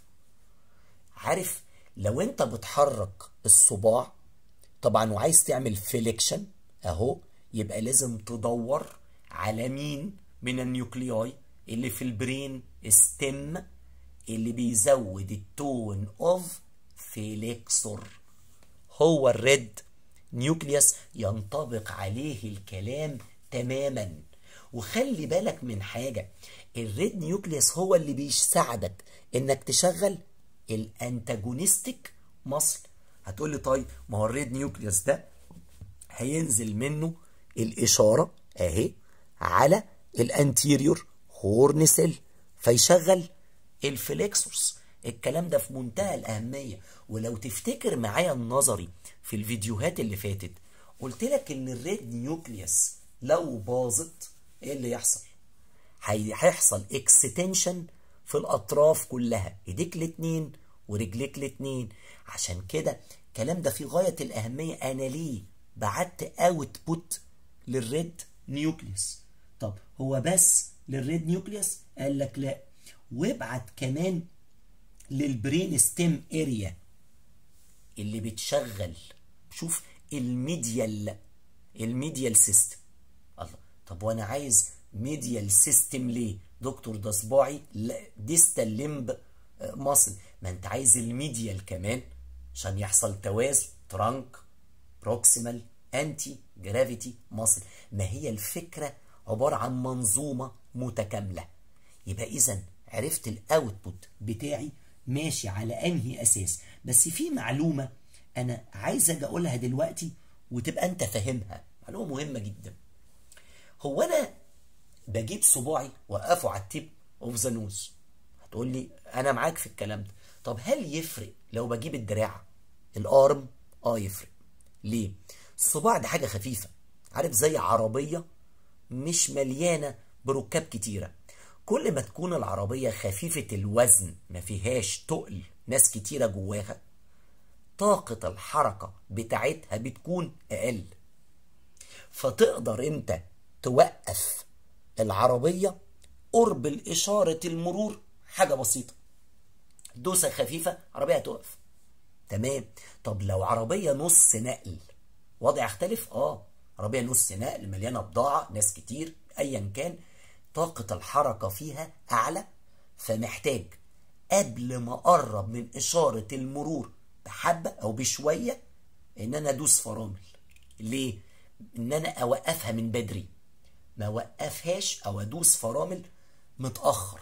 عارف لو انت بتحرك الصباع طبعا وعايز تعمل فليكشن اهو يبقى لازم تدور على مين من النيوكلياي اللي في البرين ستيم اللي بيزود التون اوف فيليكسور هو الريد نيوكليوس ينطبق عليه الكلام تماما وخلي بالك من حاجة الريد نيوكليوس هو اللي بيساعدك انك تشغل الانتاجونستيك مصل هتقول لي طيب ما هو الريد نيوكليوس ده هينزل منه الاشارة اهي على الانتيريور هورن سيل فيشغل الفليكسورس الكلام ده في منتهى الأهمية ولو تفتكر معايا النظري في الفيديوهات اللي فاتت قلت لك ان الريد نيوكليوس لو باظت ايه اللي يحصل هيحصل اكستنشن في الاطراف كلها ايديك الاتنين ورجليك الاتنين عشان كده الكلام ده في غاية الأهمية أنا ليه بعت اوت بوت للريد نيوكليوس طب هو بس للريد نيوكليوس قال لك لا وابعت كمان للبرين ستيم اريا اللي بتشغل شوف الميديال الميديال سيستم الله طب وانا عايز ميديال سيستم ليه دكتور ده صباعي ديستال ليمب ماسل ما انت عايز الميديال كمان عشان يحصل توازن ترانك بروكسيمال انتي جرافيتي ماسل ما هي الفكره عباره عن منظومه متكامله يبقى اذا عرفت الاوتبوت بتاعي ماشي على انهي اساس بس في معلومه انا عايز اجي اقولها دلوقتي وتبقى انت فاهمها معلومه مهمه جدا هو انا بجيب صباعي وقفه على التيب اوف ذا نوز هتقول لي انا معاك في الكلام ده طب هل يفرق لو بجيب الدراع الارم اه يفرق ليه الصباع ده حاجه خفيفه عارف زي عربيه مش مليانه بركاب كتيره كل ما تكون العربيه خفيفه الوزن ما فيهاش تقل ناس كتيره جواها طاقه الحركه بتاعتها بتكون اقل فتقدر انت توقف العربيه قرب الاشاره المرور حاجه بسيطه دوسه خفيفه عربيه هتقف تمام طب لو عربيه نص نقل وضع يختلف اه عربيه نص نقل مليانه بضاعه ناس كتير ايا كان طاقه الحركه فيها اعلى فمحتاج قبل ما اقرب من اشاره المرور بحبه او بشويه ان انا ادوس فرامل ليه ان انا اوقفها من بدري ما اوقفهاش او ادوس فرامل متاخر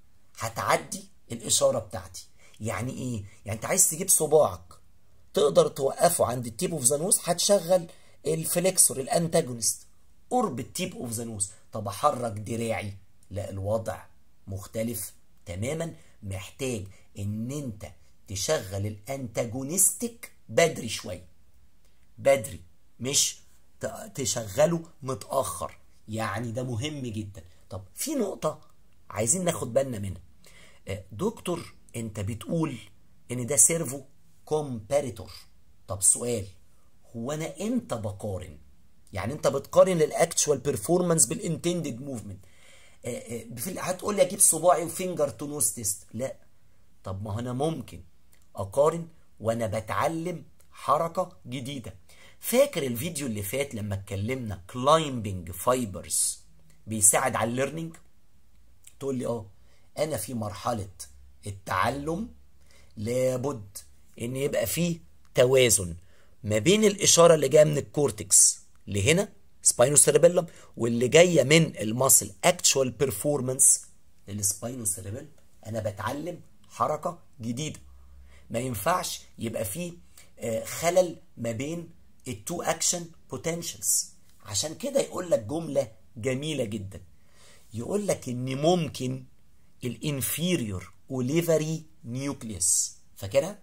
هتعدي الاشاره بتاعتي يعني ايه يعني انت عايز تجيب صباعك تقدر توقفه عند التيب اوف ذا نوز هتشغل الفليكسور الانتاجونست قرب التيب اوف ذا نوز طب احرك دراعي لا الوضع مختلف تماما محتاج ان انت تشغل الانتاجونستيك بدري شويه بدري مش تشغله متاخر يعني ده مهم جدا طب في نقطه عايزين ناخد بالنا منها دكتور انت بتقول ان ده سيرفو كومباريتور طب سؤال هو انا امتى بقارن يعني انت بتقارن الاكتشوال بيرفورمانس بالانتندد موفمنت هتقول لي اجيب صباعي وفينجر تو نوز تيست لا طب ما انا ممكن اقارن وانا بتعلم حركه جديده فاكر الفيديو اللي فات لما اتكلمنا كلايمبنج فايبرز بيساعد على الليرنينج تقول لي اه انا في مرحله التعلم لابد ان يبقى فيه توازن ما بين الاشاره اللي جايه من الكورتكس لهنا سباينوسيربيلم واللي جايه من الماسل اكتشوال بيرفورمانس للسباينوسيربيلم انا بتعلم حركه جديده ما ينفعش يبقى فيه خلل ما بين التو اكشن بوتنشالز عشان كده يقول لك جمله جميله جدا يقول لك ان ممكن الانفيريور اوليفري نيوكليوس فاكرها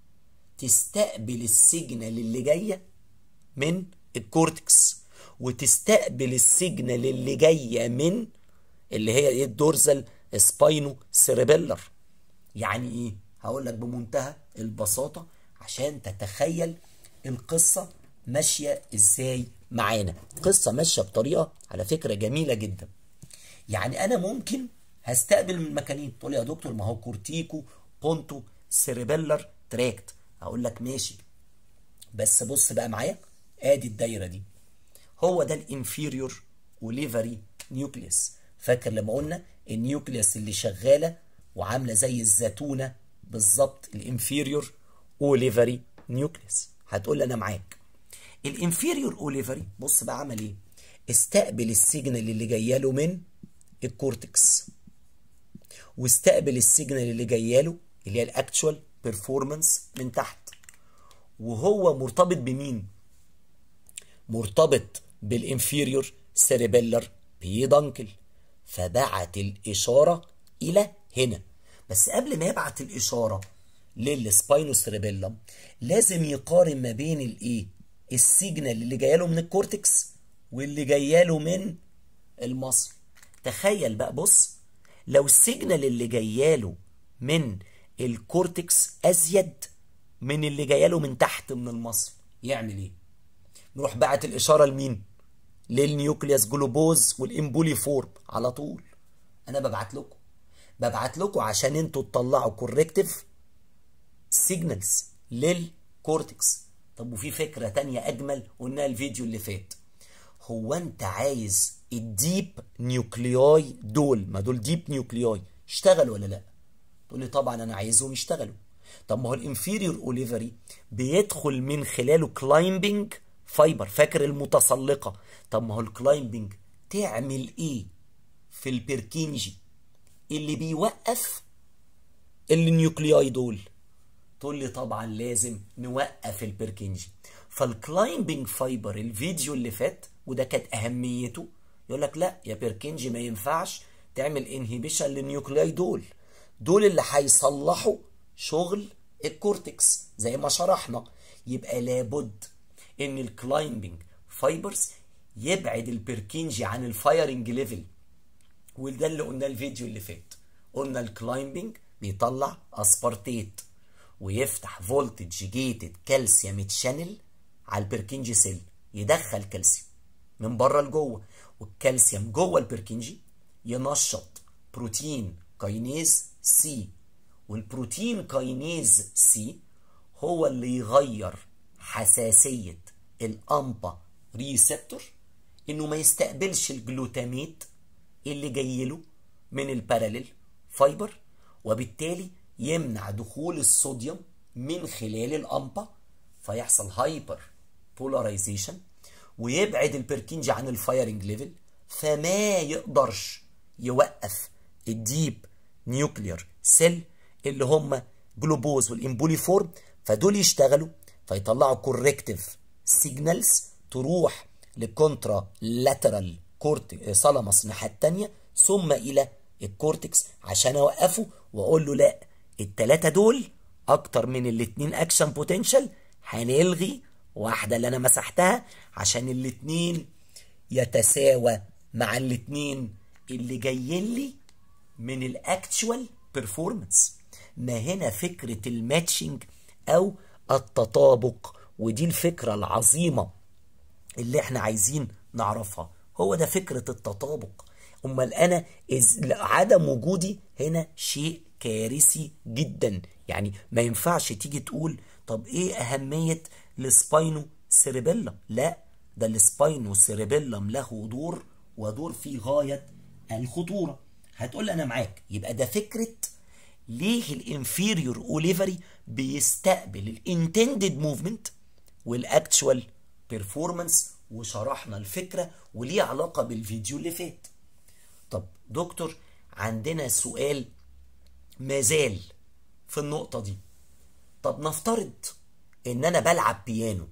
تستقبل السيجنال اللي جايه من الكورتكس وتستقبل السيجنال اللي جايه من اللي هي ايه الدورزال سباينو سيربيلر يعني ايه هقول لك بمنتهى البساطه عشان تتخيل القصه ماشيه ازاي معانا قصه ماشيه بطريقه على فكره جميله جدا يعني انا ممكن هستقبل من مكانين تقول لي يا دكتور ما هو كورتيكو بونتو سيربيلر تراكت هقول لك ماشي بس بص بقى معايا ادي الدايره دي هو ده الانفيريور وليفري نيوكليوس فاكر لما قلنا النيوكليوس اللي شغاله وعامله زي الزيتونه بالظبط الانفيريور اوليفري نيوكليوس هتقول لي انا معاك الانفيريور اوليفري بص بقى عمل ايه استقبل السيجنال اللي جايه له من الكورتكس واستقبل السيجنال اللي جايه له اللي هي الاكتشوال بيرفورمانس من تحت وهو مرتبط بمين مرتبط بالانفيريور سيريبيلر بيدانكل فبعت الاشاره الى هنا بس قبل ما يبعت الاشاره للسباينو سيريبيلم لازم يقارن ما بين الايه السيجنال اللي جايه له من الكورتكس واللي جايه له من المصل تخيل بقى بص لو السيجنال اللي جايه له من الكورتكس ازيد من اللي جايه له من تحت من المصل يعمل ايه نروح بعت الاشاره لمين للنيوكليوس جلوبوز والامبولي فورم على طول انا ببعت لكم ببعت لكم عشان انتوا تطلعوا كوركتيف سيجنالز للكورتكس طب وفي فكرة تانية أجمل قلناها الفيديو اللي فات هو أنت عايز الديب نيوكلياي دول ما دول ديب نيوكلياي يشتغلوا ولا لأ؟ تقول لي طبعا أنا عايزهم يشتغلوا طب ما هو الانفيريور اوليفري بيدخل من خلاله كلايمبنج فايبر فاكر المتسلقة طب ما هو الكلايمبنج تعمل ايه في البركينجي اللي بيوقف النيوكلياي دول تقول لي طبعا لازم نوقف البركنجي فالكلايمبنج فايبر الفيديو اللي فات وده كانت اهميته يقول لك لا يا بيركنجي ما ينفعش تعمل انهيبيشن للنيوكلاي دول دول اللي هيصلحوا شغل الكورتكس زي ما شرحنا يبقى لابد ان الكلايمبنج فايبرز يبعد البركنجي عن الفايرنج ليفل وده اللي قلناه الفيديو اللي فات قلنا الكلايمبنج بيطلع اسبارتيت ويفتح فولتج جيتد كالسيوم تشانل على البركنجي سيل يدخل كالسيوم من بره لجوه والكالسيوم جوه البركنجي ينشط بروتين كاينيز سي والبروتين كاينيز سي هو اللي يغير حساسية الأمبا ريسبتور إنه ما يستقبلش الجلوتاميت اللي جاي له من الباراليل فايبر وبالتالي يمنع دخول الصوديوم من خلال الأمبا فيحصل هايبر بولاريزيشن ويبعد البركنجي عن الفايرنج ليفل فما يقدرش يوقف الديب نيوكلير سيل اللي هم جلوبوز والامبولي فورم فدول يشتغلوا فيطلعوا كوركتيف سيجنالز تروح لكونترا لاترال كورت سالاماس الناحيه الثانيه ثم الى الكورتكس عشان اوقفه واقول له لا الثلاثه دول اكتر من الاثنين اكشن بوتنشال هنلغي واحده اللي انا مسحتها عشان الاثنين يتساوى مع الاثنين اللي جايين لي من الاكتشوال بيرفورمانس ما هنا فكره الماتشنج او التطابق ودي الفكره العظيمه اللي احنا عايزين نعرفها هو ده فكره التطابق امال انا إز... عدم وجودي هنا شيء كارثي جدا يعني ما ينفعش تيجي تقول طب ايه اهميه السباينو سيريبيلم لا ده السباينو سيريبيلم له دور ودور في غايه الخطوره هتقول انا معاك يبقى ده فكره ليه الانفيريور اوليفري بيستقبل الانتندد موفمنت والاكتشوال بيرفورمانس وشرحنا الفكره وليه علاقه بالفيديو اللي فات طب دكتور عندنا سؤال مازال في النقطه دي طب نفترض ان انا بلعب بيانو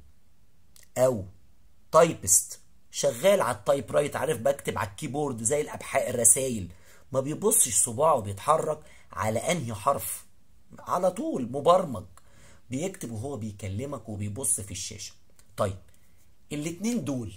او تايبست شغال على التايب رايت عارف بكتب على الكيبورد زي الابحاء الرسايل ما بيبصش صباعه بيتحرك على انهي حرف على طول مبرمج بيكتب وهو بيكلمك وبيبص في الشاشه طيب الاتنين دول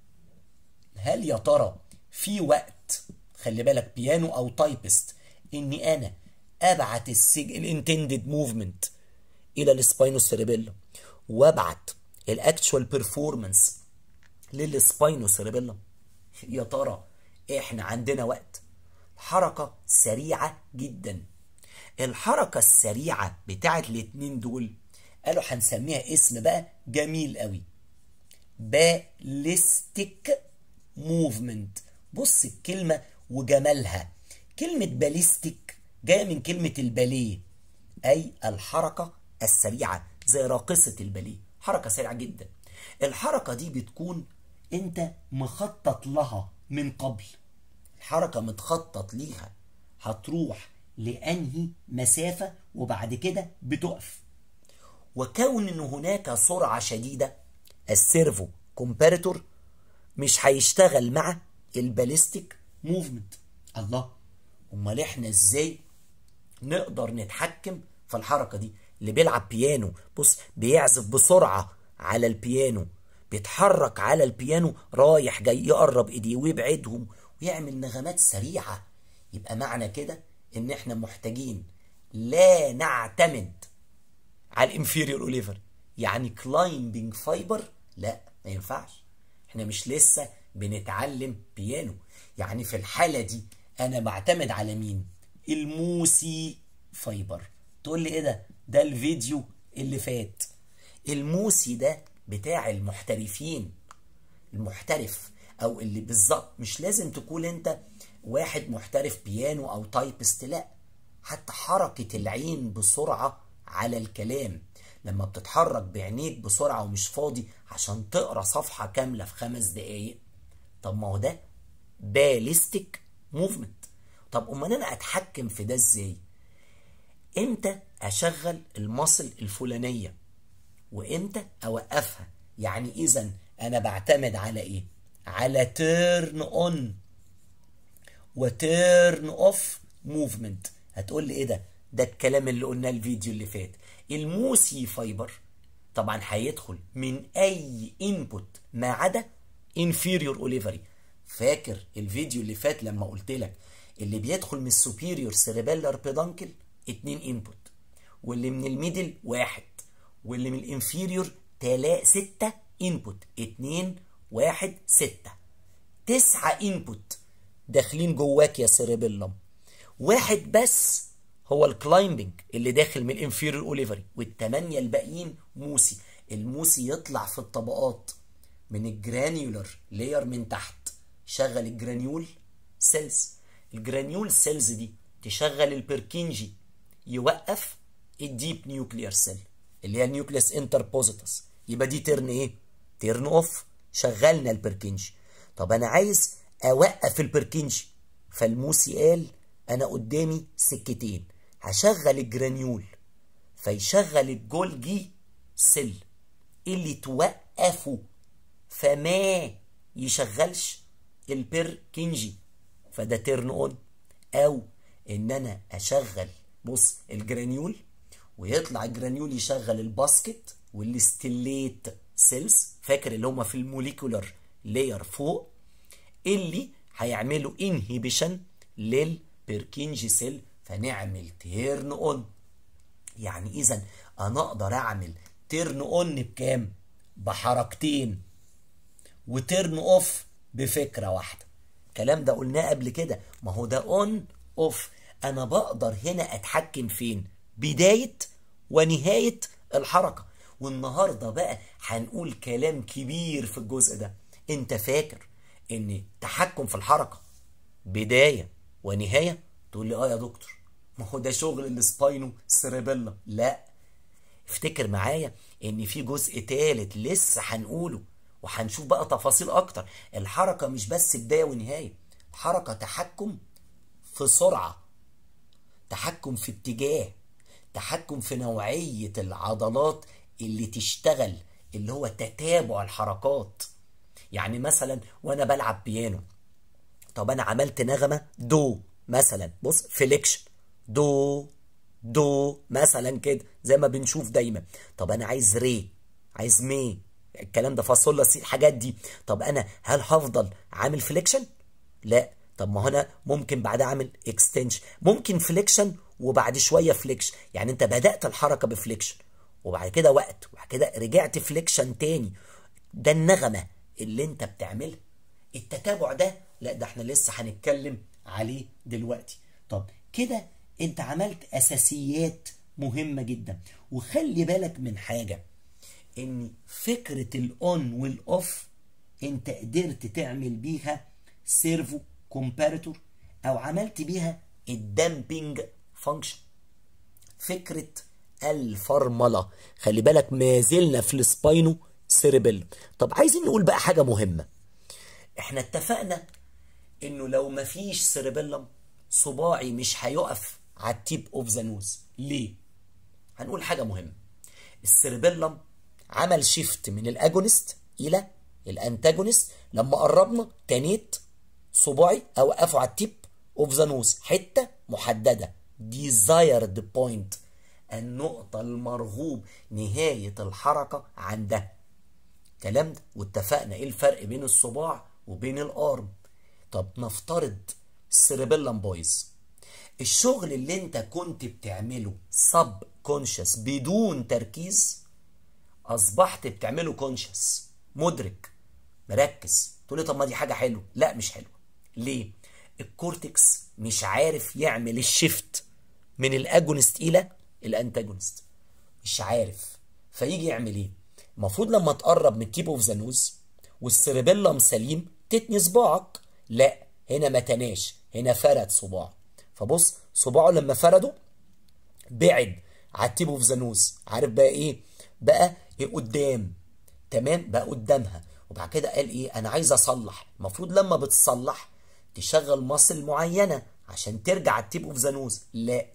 هل يا ترى في وقت خلي بالك بيانو او تايبست اني انا ابعت السج الانتندد موفمنت الى السباينو سيريبيلم وابعت الاكتشوال بيرفورمانس للسباينو سيريبيلم يا ترى احنا عندنا وقت حركه سريعه جدا الحركه السريعه بتاعت الاتنين دول قالوا هنسميها اسم بقى جميل قوي باليستيك موفمنت بص الكلمه وجمالها كلمه باليستيك جايه من كلمه الباليه اي الحركه السريعه زي راقصه الباليه حركه سريعه جدا الحركه دي بتكون انت مخطط لها من قبل الحركه متخطط ليها هتروح لانهي مسافه وبعد كده بتقف وكون ان هناك سرعه شديده السيرفو كومباريتور مش هيشتغل مع الباليستيك موفمنت الله امال احنا ازاي نقدر نتحكم في الحركه دي اللي بيلعب بيانو بص بيعزف بسرعه على البيانو بيتحرك على البيانو رايح جاي يقرب ايديه ويبعدهم ويعمل نغمات سريعه يبقى معنى كده ان احنا محتاجين لا نعتمد على الانفيريور اوليفر يعني كلايمبنج فايبر لا ما ينفعش احنا مش لسه بنتعلم بيانو يعني في الحاله دي انا بعتمد على مين الموسي فايبر تقول لي ايه ده ده الفيديو اللي فات الموسي ده بتاع المحترفين المحترف او اللي بالظبط مش لازم تكون انت واحد محترف بيانو او تايبست لا حتى حركة العين بسرعة على الكلام لما بتتحرك بعينيك بسرعة ومش فاضي عشان تقرا صفحة كاملة في خمس دقايق طب ما هو ده باليستيك موفمنت طب امال انا اتحكم في ده ازاي امتى اشغل المصل الفلانية وامتى اوقفها يعني اذا انا بعتمد على ايه على تيرن اون وتيرن اوف موفمنت هتقول لي ايه ده ده الكلام اللي قلناه الفيديو اللي فات الموسي فايبر طبعا هيدخل من اي انبوت ما عدا انفيريور اوليفري فاكر الفيديو اللي فات لما قلت لك اللي بيدخل من السوبيريور سيريبيلر بيدانكل اتنين انبوت واللي من الميدل واحد واللي من الانفيريور تلا ستة انبوت اتنين واحد ستة تسعة انبوت داخلين جواك يا سيريبيلم واحد بس هو الكلايمبنج اللي داخل من الانفيريور اوليفري والثمانيه الباقيين موسي الموسي يطلع في الطبقات من الجرانيولر لاير من تحت شغل الجرانيول سيلز الجرانيول سيلز دي تشغل البركينجي يوقف الديب نيوكليير سيل اللي هي النيوكليس انتربوزيتس يبقى دي ترن ايه ترن اوف شغلنا البركينجي طب انا عايز اوقف البركينجي فالموسي قال انا قدامي سكتين هشغل الجرانيول فيشغل الجولجي سيل اللي توقفه فما يشغلش البركينجي فده تيرن اون او ان انا اشغل بص الجرانيول ويطلع الجرانيول يشغل الباسكت والستيليت سيلز فاكر اللي هما في الموليكولر لاير فوق اللي هيعملوا انهيبيشن للبركينجي سيل فنعمل تيرن اون يعني اذا انا اقدر اعمل تيرن اون بكام بحركتين وتيرن اوف بفكره واحده الكلام ده قلناه قبل كده ما هو ده اون اوف انا بقدر هنا اتحكم فين بدايه ونهايه الحركه والنهارده بقى هنقول كلام كبير في الجزء ده انت فاكر ان تحكم في الحركه بدايه ونهايه تقول لي اه يا دكتور ما هو ده شغل السباينو سيريبيلا لا افتكر معايا ان في جزء تالت لسه هنقوله وهنشوف بقى تفاصيل اكتر الحركه مش بس بدايه ونهايه حركه تحكم في سرعه تحكم في اتجاه تحكم في نوعيه العضلات اللي تشتغل اللي هو تتابع الحركات يعني مثلا وانا بلعب بيانو طب انا عملت نغمه دو مثلا بص فليكشن دو دو مثلا كده زي ما بنشوف دايما طب انا عايز ري عايز مي الكلام ده فاصولا سي الحاجات دي طب انا هل هفضل عامل فليكشن لا طب ما هنا ممكن بعدها اعمل اكستنشن ممكن فليكشن وبعد شويه فليكشن يعني انت بدات الحركه بفليكشن وبعد كده وقت وبعد كده رجعت فليكشن تاني ده النغمه اللي انت بتعملها التتابع ده لا ده احنا لسه هنتكلم عليه دلوقتي طب كده انت عملت اساسيات مهمه جدا وخلي بالك من حاجه ان فكره الاون والاوف انت قدرت تعمل بيها سيرفو كومباريتور او عملت بيها الدامبينج فانكشن فكره الفرمله خلي بالك ما زلنا في السباينو سيريبيل طب عايزين نقول بقى حاجه مهمه احنا اتفقنا انه لو مفيش سيريبيلم صباعي مش هيقف على التيب اوف ذا نوز ليه هنقول حاجه مهمه السيربيلم عمل شيفت من الاجونست الى الانتاجونست لما قربنا تنيت صباعي اوقفه على التيب اوف ذا نوز حته محدده desired بوينت النقطة المرغوب نهاية الحركة عندها كلام ده واتفقنا ايه الفرق بين الصباع وبين الارم طب نفترض السيربيلم بويز الشغل اللي انت كنت بتعمله سب كونشس بدون تركيز اصبحت بتعمله كونشس مدرك مركز تقول لي طب ما دي حاجه حلوه لا مش حلوه ليه الكورتكس مش عارف يعمل الشيفت من الاجونست الى الانتاجونست مش عارف فيجي يعمل ايه المفروض لما تقرب من التيب اوف ذا نوز والسيربيلم سليم تتني صباعك لا هنا ما تناش هنا فرد صباع فبص صباعه لما فرده بعد على التيب اوف ذا نوز عارف بقى ايه بقى ايه قدام تمام بقى قدامها وبعد كده قال ايه انا عايز اصلح المفروض لما بتصلح تشغل مصل معينه عشان ترجع على التيب اوف ذا نوز لا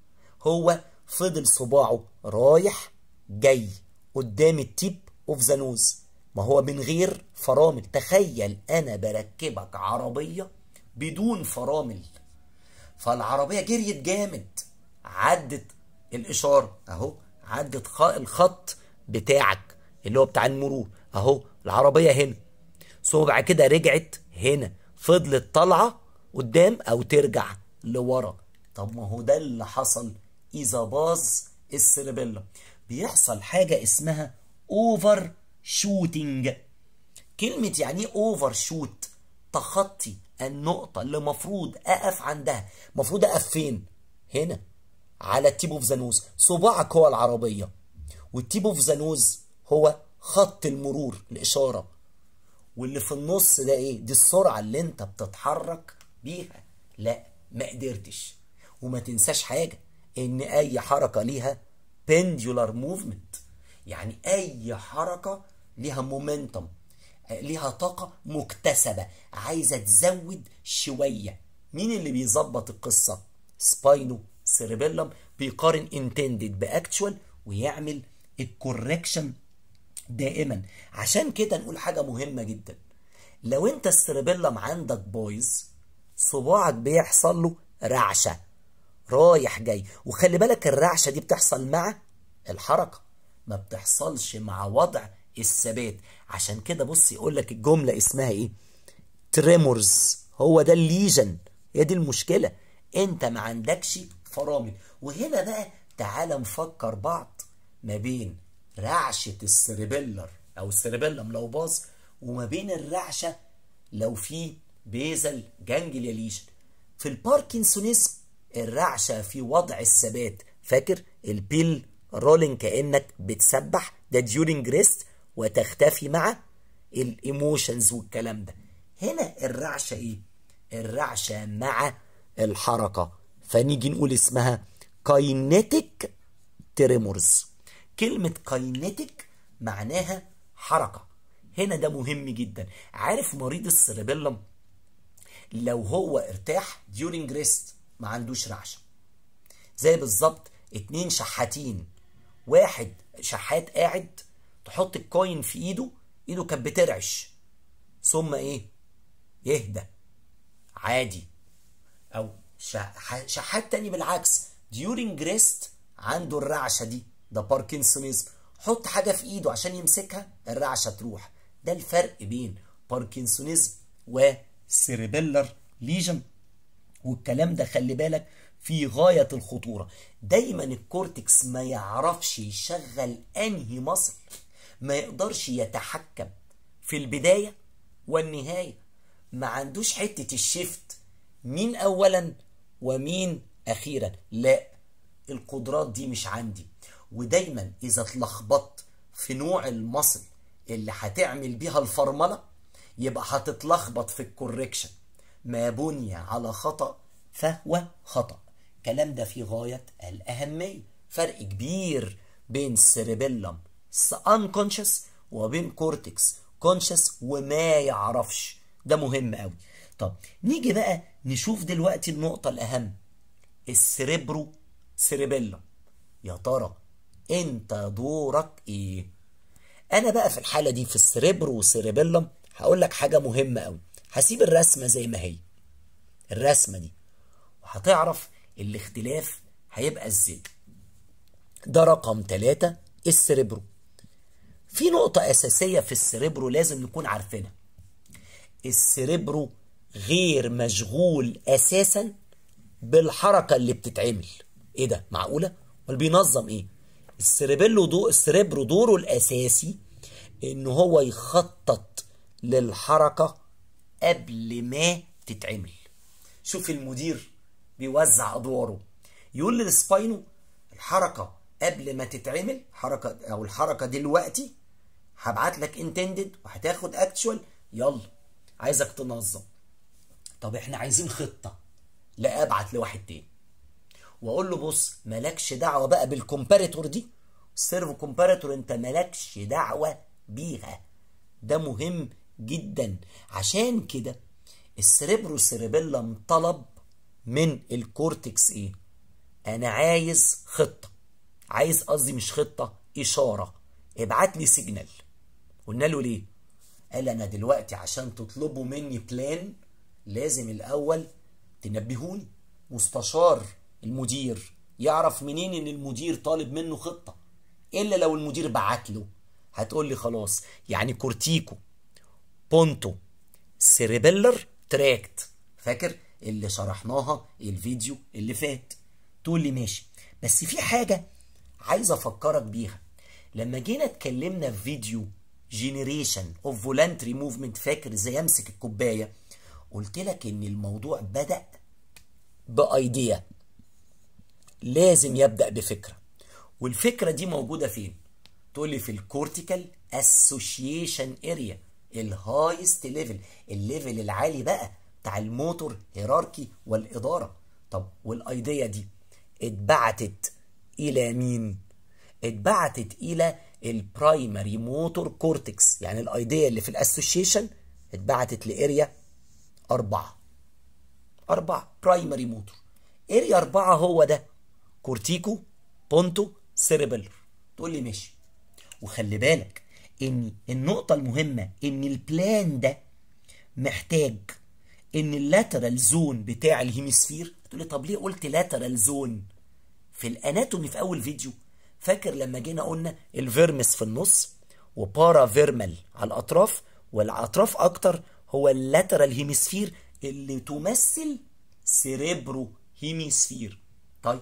هو فضل صباعه رايح جاي قدام التيب اوف ذا نوز ما هو من غير فرامل تخيل انا بركبك عربية بدون فرامل فالعربية جريت جامد عدت الاشارة اهو عدت خ- الخط بتاعك اللي هو بتاع المرور اهو العربية هنا ثم بعد كده رجعت هنا فضلت طالعة قدام او ترجع لورا طب ما هو ده اللي حصل اذا باظ السيربيلا بيحصل حاجة اسمها اوفر شوتنج كلمة يعني ايه اوفر شوت تخطي النقطة اللي مفروض اقف عندها مفروض اقف فين هنا على التيب اوف ذا نوز صباعك هو العربية والتيب اوف ذا نوز هو خط المرور الإشارة واللي في النص ده ايه دي السرعة اللي انت بتتحرك بيها لا ما قدرتش وما تنساش حاجة ان اي حركة ليها pendular movement يعني اي حركة ليها مومنتم ليها طاقة مكتسبة عايزة تزود شوية مين اللي بيظبط القصة سباينو سيربيلم بيقارن intended باكتشوال ويعمل الكوركشن دائما عشان كده نقول حاجة مهمة جدا لو انت السيربيلم عندك بايظ صباعك بيحصل له رعشة رايح جاي وخلي بالك الرعشة دي بتحصل مع الحركة ما بتحصلش مع وضع الثبات عشان كده بص يقول لك الجملة اسمها ايه تريمورز هو ده الليجن هي دي المشكلة انت ما عندكش فرامل وهنا بقى تعال نفكر بعض ما بين رعشة السيربيلر او السيربيلم لو باظ وما بين الرعشة لو في بيزل جانجليا ليجن في الباركنسونيزم الرعشة في وضع الثبات فاكر البيل رولينج كأنك بتسبح ده ديورنج ريست وتختفي مع الايموشنز والكلام ده هنا الرعشة ايه الرعشة مع الحركة فنيجي نقول اسمها كاينيتيك تريمورز كلمة كاينيتيك معناها حركة هنا ده مهم جدا عارف مريض السيربيلم لو هو ارتاح during rest ما عندوش رعشة زي بالظبط اتنين شحاتين واحد شحات قاعد تحط الكوين في ايده ايده كانت بترعش ثم ايه يهدى عادي او شح- شحات تاني بالعكس during rest عنده الرعشة دي ده باركنسونيزم حط حاجة في ايده عشان يمسكها الرعشة تروح ده الفرق بين باركنسونيزم وسيربيلر ليجن والكلام ده خلي بالك في غاية الخطورة دايما الكورتكس ما يعرفش يشغل انهي مصل ما يقدرش يتحكم في البداية والنهاية ما عندوش حتة الشيفت مين اولا ومين اخيرا لا القدرات دي مش عندي ودايما اذا اتلخبطت في نوع المصل اللي هتعمل بيها الفرملة يبقى هتتلخبط في الكوركشن ما بني على خطأ فهو خطأ الكلام ده في غاية الأهمية فرق كبير بين السيربيلم unconscious وبين كورتكس conscious وما يعرفش ده مهم قوي طب نيجي بقى نشوف دلوقتي النقطة الأهم السريبرو سيربيلم يا ترى انت دورك ايه انا بقى في الحالة دي في السريبرو سيربيلم هقول لك حاجة مهمة قوي هسيب الرسمة زي ما هي الرسمة دي وهتعرف الاختلاف هيبقى ازاي ده رقم ثلاثة السريبرو في نقطة أساسية في السريبرو لازم نكون عارفينها السريبرو غير مشغول أساسا بالحركة اللي بتتعمل ايه ده معقولة؟ امال بينظم ايه؟ السريبيلو دو السريبرو دوره الأساسي إن هو يخطط للحركة قبل ما تتعمل شوف المدير بيوزع أدواره يقول للسباينو الحركة قبل ما تتعمل حركة أو الحركة دلوقتي هبعت لك انتندد وهتاخد اكتشوال يلا عايزك تنظم طب احنا عايزين خطة لا ابعت لواحد تاني واقول له بص مالكش دعوة بقى بالكومباريتور دي السيرفو كومباريتور انت مالكش دعوة بيها ده مهم جدا عشان كده السريبرو سيربيلم طلب من الكورتكس ايه انا عايز خطة عايز قصدي مش خطة اشارة ابعت لي سيجنال قلنا له ليه قال انا دلوقتي عشان تطلبوا مني بلان لازم الاول تنبهوني مستشار المدير يعرف منين ان المدير طالب منه خطه الا لو المدير بعت له هتقول لي خلاص يعني كورتيكو بونتو سيريبيلر تراكت فاكر اللي شرحناها الفيديو اللي فات تقول لي ماشي بس في حاجه عايز افكرك بيها لما جينا اتكلمنا في فيديو جينيريشن اوف فولانتري موفمنت فاكر ازاي امسك الكوبايه قلت لك ان الموضوع بدا بايديا لازم يبدا بفكره والفكره دي موجوده فين تقول لي في الكورتيكال اسوشيشن اريا الهايست ليفل الليفل العالي بقى بتاع الموتور هيراركي والاداره طب والايديا دي اتبعتت الى مين اتبعتت الى البرايمري موتور كورتكس يعني الايديا اللي في الاسوشيشن اتبعتت لاريا أربعة أربعة برايمري موتور اريا أربعة هو ده كورتيكو بونتو سيريبلر تقول لي ماشي وخلي بالك ان النقطة المهمة ان البلان ده محتاج ان اللاترال زون بتاع الهيمسفير تقول لي طب ليه قلت لاترال زون في الاناتومي في اول فيديو فاكر لما جينا قلنا الفيرمس في النص وبارا فيرمال على الاطراف والاطراف اكتر هو اللاترال هيمسفير اللي تمثل سيريبرو هيمسفير طيب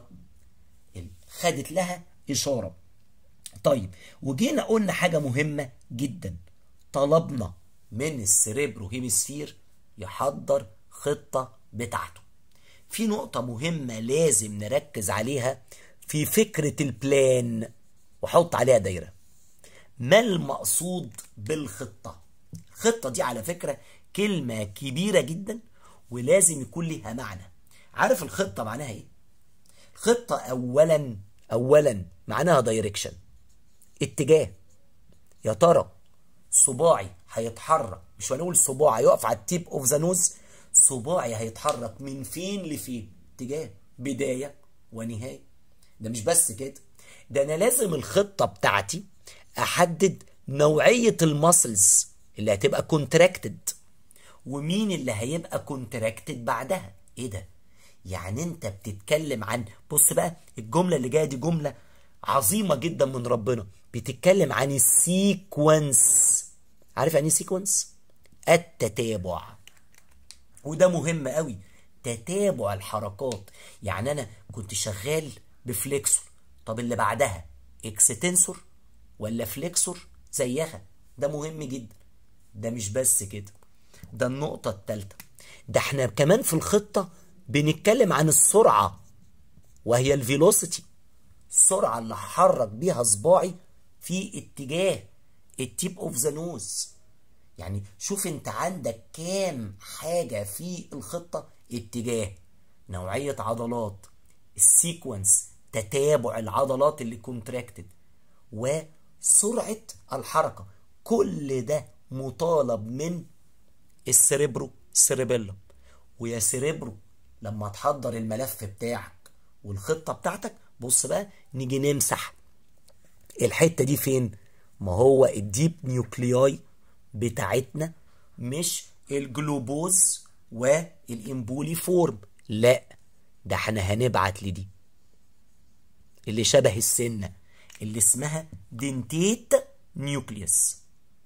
خدت لها اشاره طيب وجينا قلنا حاجه مهمه جدا طلبنا من السيريبرو هيمسفير يحضر خطه بتاعته في نقطه مهمه لازم نركز عليها في فكره البلان وحط عليها دايره ما المقصود بالخطه الخطه دي على فكره كلمه كبيره جدا ولازم يكون لها معنى عارف الخطه معناها ايه خطة أولا أولا معناها دايركشن اتجاه يا ترى صباعي هيتحرك مش هنقول صباعي هيقف على التيب اوف ذا نوز صباعي هيتحرك من فين لفين اتجاه بداية ونهاية ده مش بس كده ده انا لازم الخطة بتاعتي احدد نوعية الماسلز اللي هتبقى كونتراكتد ومين اللي هيبقى كونتراكتد بعدها ايه ده يعني انت بتتكلم عن بص بقى الجمله اللي جايه دي جمله عظيمه جدا من ربنا بتتكلم عن السيكونس عارف يعني ايه سيكونس التتابع وده مهم قوي تتابع الحركات يعني انا كنت شغال بفليكسور طب اللي بعدها اكستنسور ولا فليكسور زيها ده مهم جدا ده مش بس كده ده النقطه الثالثه ده احنا كمان في الخطه بنتكلم عن السرعة وهي الفيلوسيتي السرعة اللي هحرك بيها صباعي في اتجاه التيب اوف ذا نوز يعني شوف انت عندك كام حاجة في الخطة اتجاه نوعية عضلات السيكونس تتابع العضلات اللي كونتراكتد وسرعة الحركة كل ده مطالب من السريبرو سيريبيلم ويا سيريبرو لما تحضر الملف بتاعك والخطة بتاعتك بص بقى نيجي نمسح الحتة دي فين ما هو الديب نيوكلياي بتاعتنا مش الجلوبوز والامبولي فورم لا ده احنا هنبعت لدي اللي شبه السنة اللي اسمها دنتيت نيوكليوس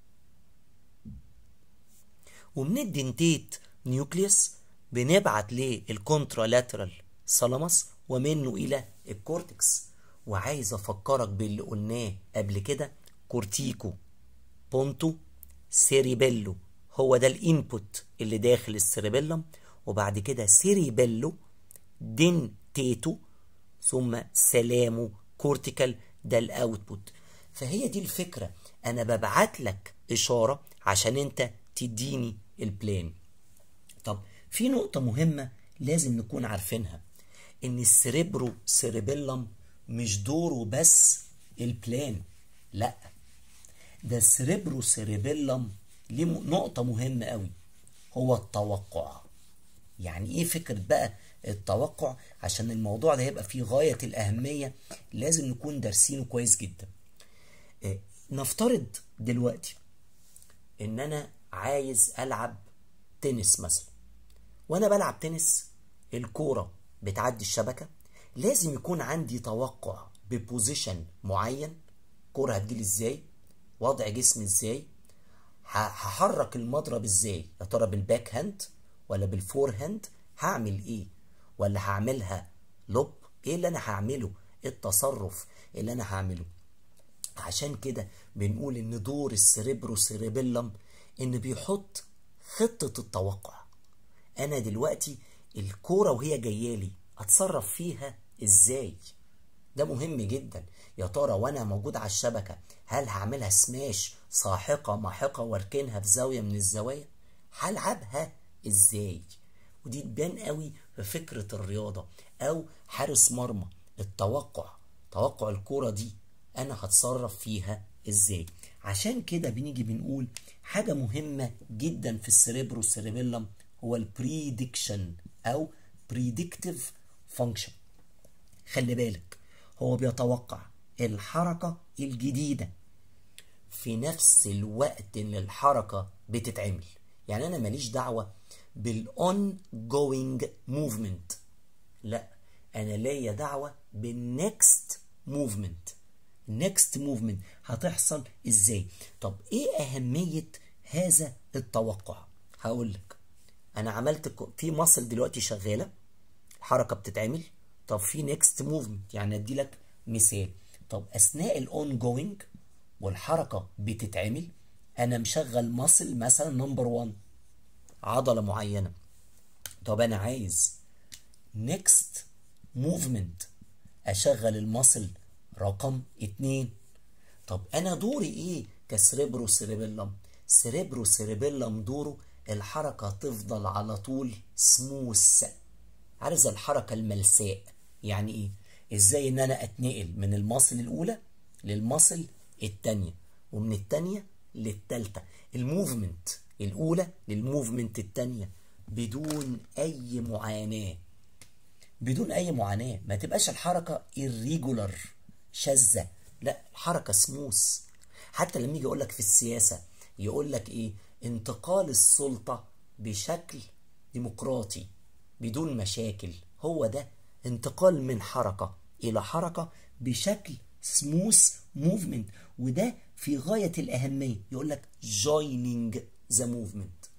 ومن الدنتيت نيوكليوس بنبعت للكونترالاترال سالاموس ومنه الى الكورتكس وعايز افكرك باللي قلناه قبل كده كورتيكو بونتو سيريبيلو هو ده الانبوت اللي داخل السيريبيلم وبعد كده سيريبيلو دنتيتو ثم سلامو كورتيكال ده الاوتبوت فهي دي الفكرة انا ببعت لك اشارة عشان انت تديني البلان طب في نقطة مهمة لازم نكون عارفينها ان السريبرو سيريبيلم مش دوره بس البلان لا ده السريبرو سيريبيلم ليه نقطة مهمة قوي هو التوقع يعني ايه فكرة بقى التوقع عشان الموضوع ده هيبقى فيه غاية الأهمية لازم نكون دارسينه كويس جدا اه نفترض دلوقتي ان انا عايز العب تنس مثلا وانا بلعب تنس الكوره بتعدي الشبكه لازم يكون عندي توقع ببوزيشن معين كوره هتجيلي ازاي وضع جسمي ازاي هحرك المضرب ازاي يا ترى بالباك هاند ولا بالفور هاند هعمل ايه ولا هعملها لوب ايه اللي انا هعمله ايه التصرف اللي انا هعمله عشان كده بنقول ان دور السريبرو سيريبيلم ان بيحط خطة التوقع انا دلوقتي الكورة وهي جايالي اتصرف فيها ازاي ده مهم جدا يا ترى وانا موجود على الشبكة هل هعملها سماش ساحقة ماحقة واركنها في زاوية من الزوايا هلعبها ازاي ودي تبان قوي في فكرة الرياضة او حارس مرمى التوقع توقع الكورة دي انا هتصرف فيها ازاي عشان كده بنيجي بنقول حاجة مهمة جدا في السريبرو سيريبيلم هو البريدكشن او بريدكتيف فانكشن خلي بالك هو بيتوقع الحركة الجديدة في نفس الوقت اللي الحركة بتتعمل يعني أنا ماليش دعوة بالون جوينج موفمنت لا أنا ليا دعوة بالنكست موفمنت النكست موفمنت هتحصل ازاي طب ايه اهمية هذا التوقع هقول لك انا عملت في مصل دلوقتي شغالة الحركة بتتعمل طب في نيكست موفمنت يعني ادي لك مثال طب اثناء الاون جوينج والحركه بتتعمل انا مشغل ماسل مثلا نمبر 1 عضله معينه طب انا عايز نيكست موفمنت اشغل الماسل رقم 2 طب انا دوري ايه كسريبرو سيريبيلم سريبرو سيريبيلم دوره الحركه تفضل على طول سموث عارف زي الحركه الملساء يعني ايه ازاي ان انا اتنقل من المصل الاولى للمصل التانية ومن التانية للتالتة الموفمنت الاولى للموفمنت التانية بدون اي معاناة بدون اي معاناة ما تبقاش الحركة irregular شاذة لا الحركة سموث حتى لما يجي يقول لك في السياسة يقول لك ايه انتقال السلطة بشكل ديمقراطي بدون مشاكل هو ده انتقال من حركة إلى حركة بشكل سموث موفمنت وده في غاية الأهمية يقول لك joining the movement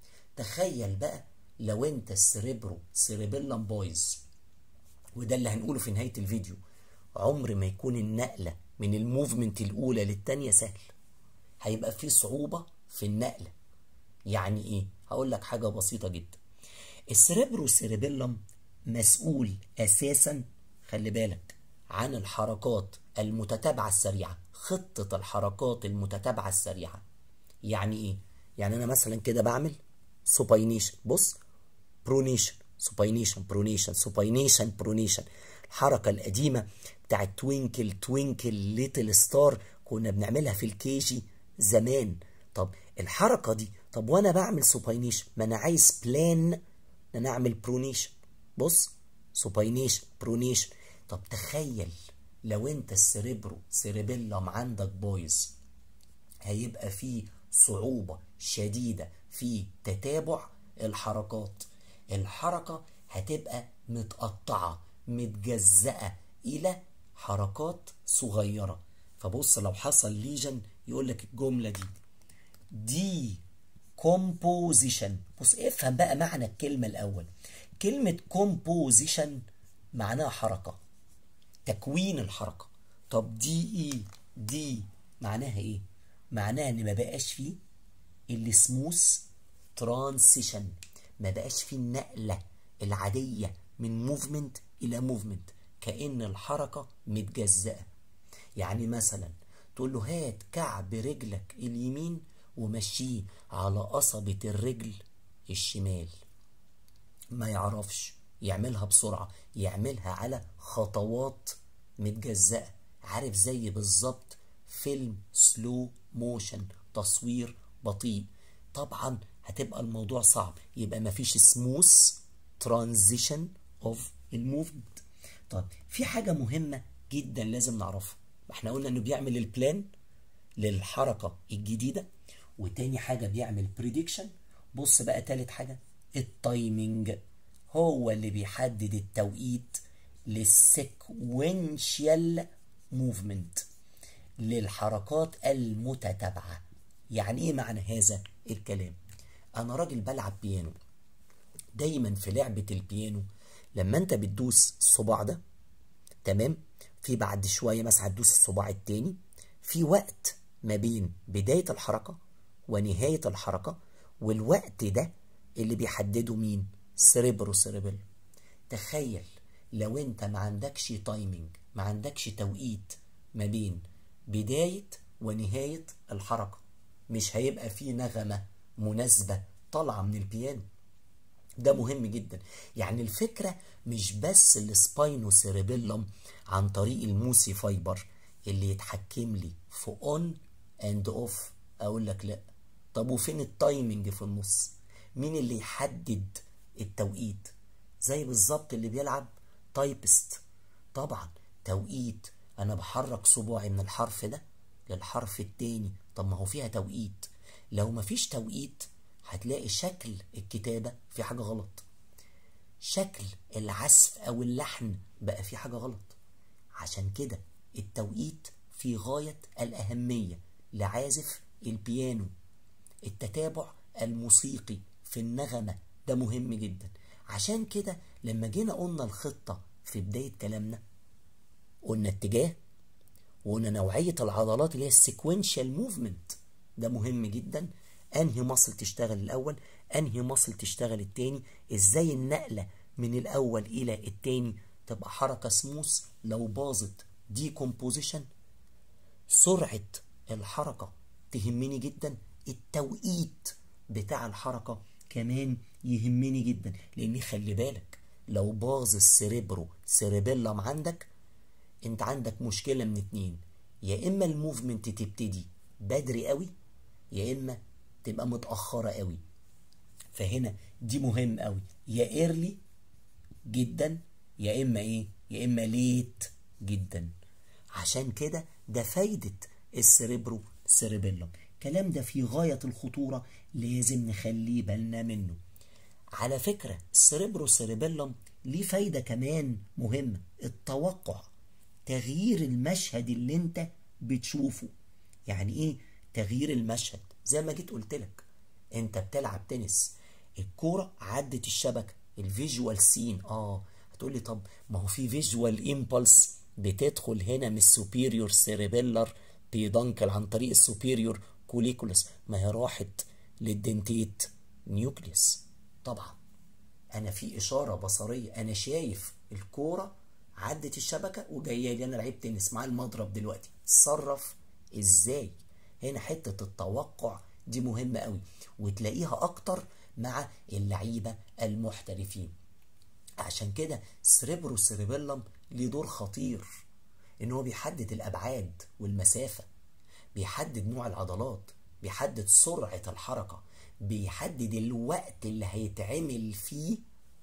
تخيل بقى لو انت السريبرو سيريبيلم بويز وده اللي هنقوله في نهاية الفيديو عمر ما يكون النقلة من الموفمنت الأولى للتانية سهل هيبقى في صعوبة في النقلة يعني ايه هقول لك حاجة بسيطة جدا السريبرو سيريبيلم مسؤول اساسا خلي بالك عن الحركات المتتابعة السريعة خطة الحركات المتتابعة السريعة يعني ايه يعني انا مثلا كده بعمل سوباينيشن بص برونيشن سوباينيشن برونيشن سوباينيشن برونيشن الحركة القديمة بتاعت توينكل توينكل ليتل ستار كنا بنعملها في الكيجي زمان طب الحركة دي طب وانا بعمل سوباينيشن ما انا عايز بلان ان انا اعمل برونيشن بص سوباينيشن برونيشن طب تخيل لو انت السريبرو سيريبيلم عندك بويز هيبقى فيه صعوبة شديدة في تتابع الحركات الحركة هتبقى متقطعة متجزأة إلى حركات صغيرة فبص لو حصل ليجن يقول لك الجملة دي دي كومبوزيشن بص افهم بقى معنى الكلمة الأول كلمة كومبوزيشن معناها حركة تكوين الحركة طب دي ايه دي معناها ايه معناها ان ما بقاش فيه السموث ترانسيشن ما بقاش فيه النقلة العادية من موفمنت الى موفمنت كأن الحركة متجزأة يعني مثلا تقول له هات كعب رجلك اليمين ومشيه على قصبة الرجل الشمال ما يعرفش يعملها بسرعة يعملها على خطوات متجزأة عارف زي بالظبط فيلم سلو موشن تصوير بطيء طبعا هتبقى الموضوع صعب يبقى مفيش سموث ترانزيشن اوف الموفمنت طب في حاجة مهمة جدا لازم نعرفها احنا قلنا انه بيعمل البلان للحركة الجديدة وتاني حاجة بيعمل بريدكشن بص بقى تالت حاجة التايمينج هو اللي بيحدد التوقيت للسيكونشال موفمنت للحركات المتتابعة يعني ايه معنى هذا الكلام انا راجل بلعب بيانو دايما في لعبة البيانو لما انت بتدوس الصباع ده تمام في بعد شوية مثلا هتدوس الصباع التاني في وقت ما بين بداية الحركة ونهاية الحركة والوقت ده اللي بيحدده مين سريبرو سريبل تخيل لو انت ما عندكش تايمينج ما عندكش توقيت ما بين بداية ونهاية الحركة مش هيبقى في نغمة مناسبة طالعة من البيانو ده مهم جدا يعني الفكرة مش بس السباينو سيريبيلم عن طريق الموسي فايبر اللي يتحكم لي في اون اند اوف اقول لك لا طب وفين التايمنج في النص مين اللي يحدد التوقيت زي بالظبط اللي بيلعب تايبست طبعا توقيت انا بحرك صباعي من الحرف ده للحرف التاني طب ما هو فيها توقيت لو مفيش توقيت هتلاقي شكل الكتابة في حاجة غلط شكل العزف او اللحن بقى في حاجة غلط عشان كده التوقيت في غاية الأهمية لعازف البيانو التتابع الموسيقي في النغمة ده مهم جدا عشان كده لما جينا قلنا الخطة في بداية كلامنا قلنا اتجاه وقلنا نوعية العضلات اللي هي السيكونشال موفمنت ده مهم جدا انهي مصل تشتغل الاول انهي مصل تشتغل التاني ازاي النقلة من الاول الى التاني تبقى حركة سموث لو باظت دي كومبوزيشن سرعة الحركة تهمني جدا التوقيت بتاع الحركة كمان يهمني جدا لان خلي بالك لو باظ السريبرو سيريبيلم عندك انت عندك مشكلة من اتنين يا اما الموفمنت تبتدي بدري قوي يا اما تبقى متأخرة قوي فهنا دي مهم قوي يا ايرلي جدا يا اما ايه يا اما ليت جدا عشان كده ده فايدة السريبرو سيريبيلم الكلام ده في غاية الخطورة لازم نخليه بالنا منه على فكرة السريبرو سيريبيلم ليه فايدة كمان مهمة التوقع تغيير المشهد اللي انت بتشوفه يعني ايه تغيير المشهد زي ما جيت قلت لك انت بتلعب تنس الكورة عدت الشبكة الفيجوال سين اه هتقولي طب ما هو في فيجوال امبلس بتدخل هنا من السوبيريور سيريبيلر بيدنكل عن طريق السوبيريور كوليكولس ما هي راحت للدنتيت نيوكليوس طبعا انا في اشاره بصريه انا شايف الكوره عدت الشبكه وجايه لي انا لعيب تنس مع المضرب دلوقتي اتصرف ازاي هنا حته التوقع دي مهمه قوي وتلاقيها اكتر مع اللعيبه المحترفين عشان كده سريبرو سيريبيلم ليه دور خطير ان هو بيحدد الابعاد والمسافه بيحدد نوع العضلات بيحدد سرعه الحركه بيحدد الوقت اللي هيتعمل فيه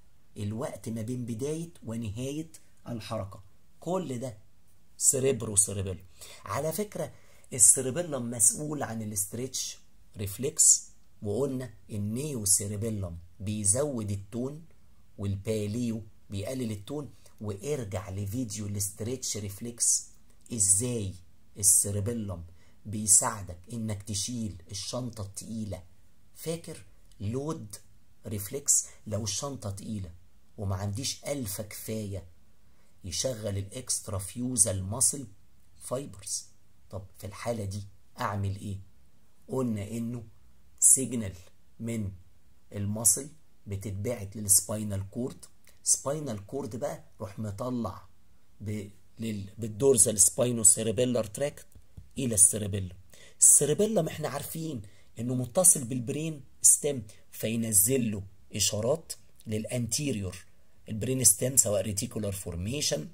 الوقت ما بين بدايه ونهايه الحركه كل ده سريبرو سيريبيلم على فكره السيريبيلم مسؤول عن الاستريتش ريفلكس وقلنا النيو سيريبيلم بيزود التون والباليو بيقلل التون وارجع لفيديو الاستريتش ريفلكس ازاي السيربيلم بيساعدك انك تشيل الشنطة التقيلة فاكر لود ريفلكس لو الشنطة تقيلة وما عنديش ألفة كفاية يشغل الاكسترا فيوزال ماسل فايبرز طب في الحالة دي اعمل ايه قلنا انه سيجنال من المصل بتتبعت للسباينال كورد سباينال كورد بقى روح مطلع ب... لل... بالدورزال سباينو سيربيلر تراك الى السيربيلم السيربيلم احنا عارفين انه متصل بالبرين ستيم فينزل له اشارات للانتيريور البرين ستيم سواء ريتيكولار فورميشن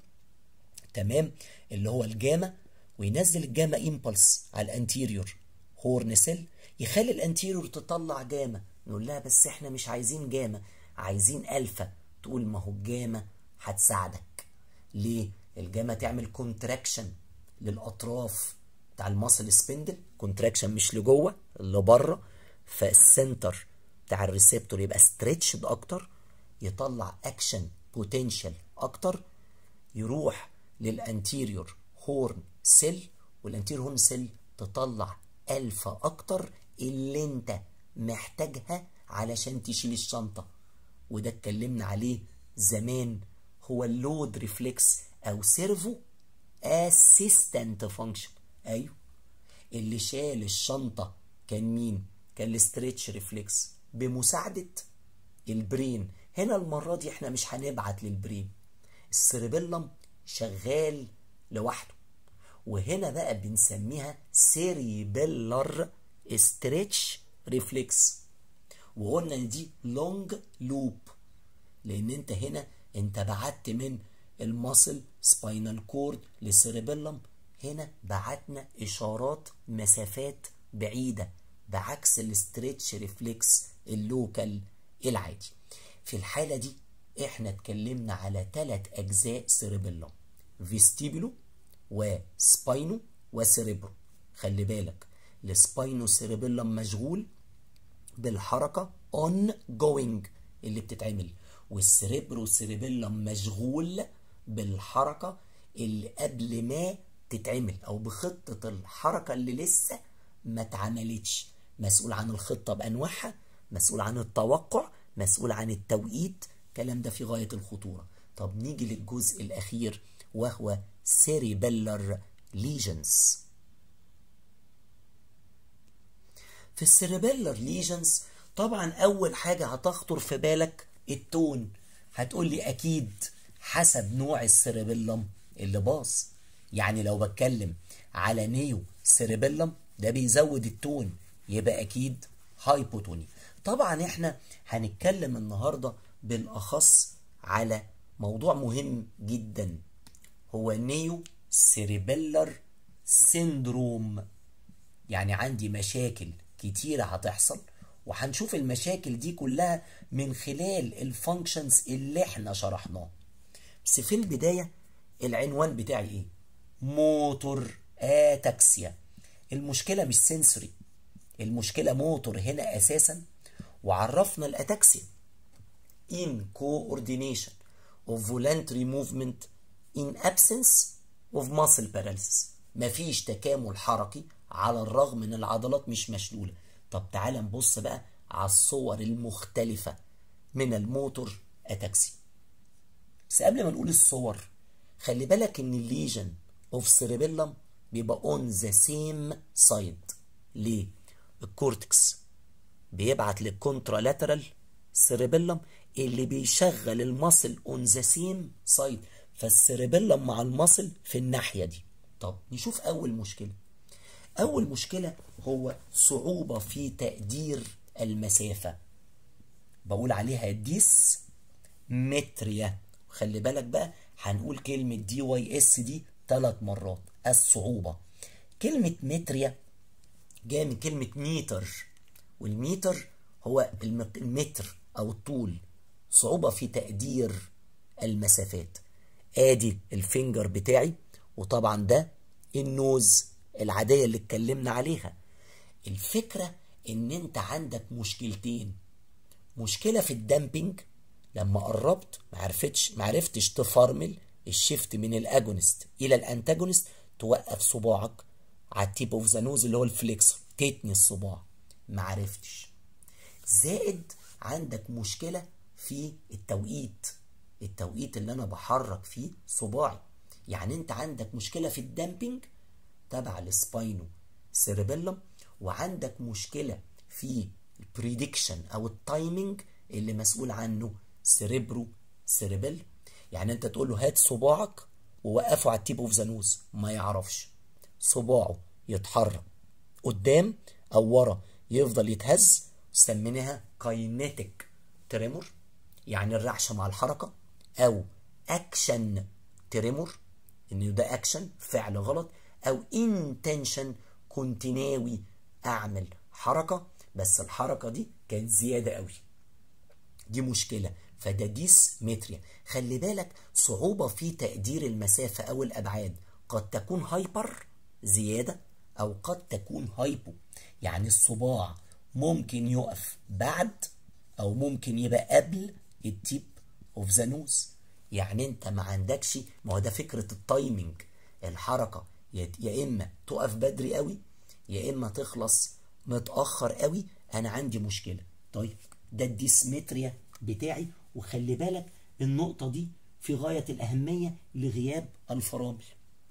تمام اللي هو الجاما وينزل الجاما امبلس على الانتيريور هورن سيل يخلي الانتيريور تطلع جاما نقول لها بس احنا مش عايزين جاما عايزين الفا تقول ما هو الجاما هتساعدك ليه الجاما تعمل كونتراكشن للاطراف بتاع الماسل سبندل كونتراكشن مش لجوه لبره فالسنتر بتاع الريسبتور يبقى ستريتشد اكتر يطلع اكشن بوتنشال اكتر يروح للانتيريور هورن سيل والانتيريور هورن سيل تطلع الفا اكتر اللي انت محتاجها علشان تشيل الشنطه وده اتكلمنا عليه زمان هو اللود ريفلكس او سيرفو اسيستنت فانكشن ايوه اللي شال الشنطه كان مين كان الاستريتش ريفلكس بمساعده البرين هنا المره دي احنا مش هنبعت للبرين السيربيلم شغال لوحده وهنا بقى بنسميها سيريبيلر ستريتش ريفلكس وقلنا ان دي لونج لوب لان انت هنا انت بعت من المصل سباينال كورد للسيربيلم هنا بعتنا اشارات مسافات بعيده بعكس الاستريتش ريفلكس اللوكال العادي في الحاله دي احنا اتكلمنا على ثلاث اجزاء سيربيلم فيستيبولو وسباينو وسيريبرو خلي بالك السباينو سيربيلم مشغول بالحركه اون جوينج اللي بتتعمل والسيريبرو سيربيلم مشغول بالحركه اللي قبل ما تتعمل او بخطه الحركه اللي لسه ما اتعملتش مسؤول عن الخطه بانواعها مسؤول عن التوقع مسؤول عن التوقيت الكلام ده في غايه الخطوره طب نيجي للجزء الاخير وهو cerebellar lesions في السيربيلر ليجنز طبعا اول حاجه هتخطر في بالك التون هتقول لي اكيد حسب نوع السيربيلم اللي باظ يعني لو بتكلم على نيو سيربيلم ده بيزود التون يبقى اكيد هايبوتوني طبعا احنا هنتكلم النهارده بالاخص على موضوع مهم جدا هو نيو سيربيلر سيندروم يعني عندي مشاكل كتيرة هتحصل وهنشوف المشاكل دي كلها من خلال الفانكشنز اللي احنا شرحناه بس في البداية العنوان بتاعي ايه موتور اتاكسيا المشكلة مش سنسوري المشكلة موتور هنا اساسا وعرفنا الاتاكسيا in coordination of voluntary movement in absence of muscle paralysis مفيش تكامل حركي على الرغم ان العضلات مش مشلولة طب تعال نبص بقى على الصور المختلفة من الموتور اتاكسي بس قبل ما نقول الصور خلي بالك ان الليجن اوف سيربيلم بيبقى اون ذا سيم سايد ليه الكورتكس بيبعت للكونترالاترال سيربيلم اللي بيشغل المصل اون ذا سيم سايد فالسيربيلم مع المصل في الناحيه دي طب نشوف اول مشكله اول مشكله هو صعوبه في تقدير المسافه بقول عليها ديس متريا خلي بالك بقى هنقول كلمه دي واي اس دي ثلاث مرات الصعوبه كلمه متريا جايه من كلمه ميتر والميتر هو المتر او الطول صعوبه في تقدير المسافات ادي الفينجر بتاعي وطبعا ده النوز العاديه اللي اتكلمنا عليها الفكره ان انت عندك مشكلتين مشكله في الدامبنج لما قربت معرفتش معرفتش تفرمل الشيفت من الاجونست الى الانتاجونست توقف صباعك على التيب اوف ذا نوز اللي هو الفليكسر تتني الصباع معرفتش زائد عندك مشكله في التوقيت التوقيت اللي انا بحرك فيه صباعي يعني انت عندك مشكله في الدامبنج تبع السباينو سيربيلم وعندك مشكله في البريدكشن او التايمنج اللي مسؤول عنه سيريبرو سيربيل يعني انت تقول له هات صباعك ووقفه على التيب اوف ذا نوز ما يعرفش صباعه يتحرك قدام او ورا يفضل يتهز سميناها كاينيتيك تريمور يعني الرعشه مع الحركه او اكشن تريمور ان ده اكشن فعل غلط او انتنشن كنت ناوي اعمل حركه بس الحركه دي كانت زياده قوي دي مشكله فده ديسمتريا خلي بالك صعوبه في تقدير المسافه او الابعاد قد تكون هايبر زياده او قد تكون هايبو يعني الصباع ممكن يقف بعد او ممكن يبقى قبل التيب اوف ذا نوز يعني انت ما عندكش ما هو ده فكره التايمنج الحركه يا يا اما تقف بدري قوي يا اما تخلص متاخر قوي انا عندي مشكله طيب ده الديسمتريا بتاعي وخلي بالك النقطه دي في غايه الاهميه لغياب الفرامل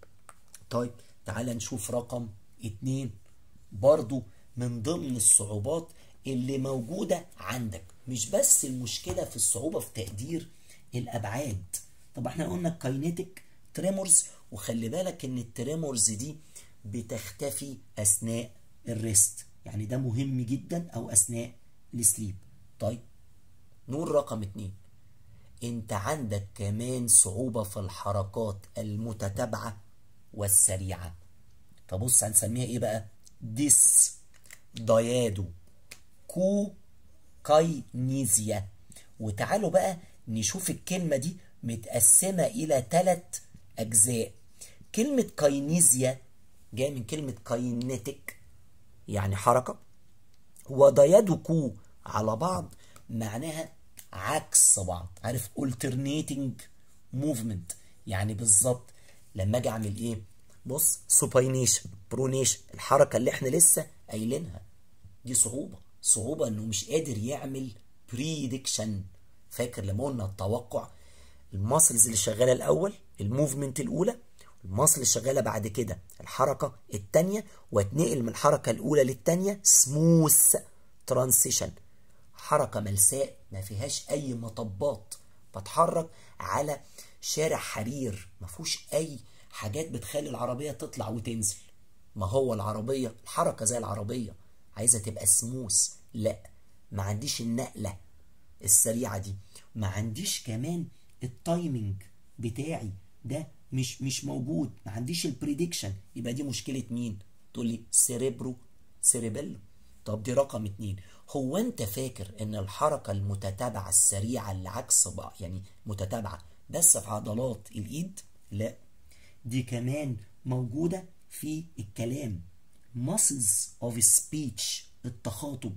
طيب تعال نشوف رقم اتنين برضو من ضمن الصعوبات اللي موجودة عندك مش بس المشكلة في الصعوبة في تقدير الأبعاد طب احنا قلنا الكاينيتيك تريمورز وخلي بالك ان التريمورز دي بتختفي أثناء الريست يعني ده مهم جدا أو أثناء السليب طيب نقول رقم اتنين انت عندك كمان صعوبة في الحركات المتتابعة والسريعة فبص هنسميها ايه بقى ديس ديادو كو كاينيزيا وتعالوا بقى نشوف الكلمة دي متقسمة إلى ثلاث أجزاء كلمة كاينيزيا جاية من كلمة كاينيتيك يعني حركة وديادو كو على بعض معناها عكس بعض عارف alternating movement يعني بالظبط لما اجي اعمل ايه بص سوباينيشن برونيشن الحركه اللي احنا لسه قايلينها دي صعوبه صعوبه انه مش قادر يعمل بريدكشن فاكر لما قلنا التوقع الماسلز اللي شغاله الاول الموفمنت الاولى الماسل اللي شغاله بعد كده الحركه الثانيه واتنقل من الحركه الاولى للثانيه سموث ترانسيشن حركه ملساء ما فيهاش اي مطبات بتحرك على شارع حرير ما فيهوش اي حاجات بتخلي العربيه تطلع وتنزل ما هو العربيه الحركه زي العربيه عايزه تبقى سموث لا ما عنديش النقله السريعه دي ما عنديش كمان التايمنج بتاعي ده مش مش موجود ما عنديش البريدكشن يبقى دي مشكله مين تقول لي سيريبرو سيريبيلو طب دي رقم اتنين هو انت فاكر ان الحركه المتتابعه السريعه اللي عكس بعض يعني متتابعه بس في عضلات الايد لا دي كمان موجوده في الكلام muscles of speech التخاطب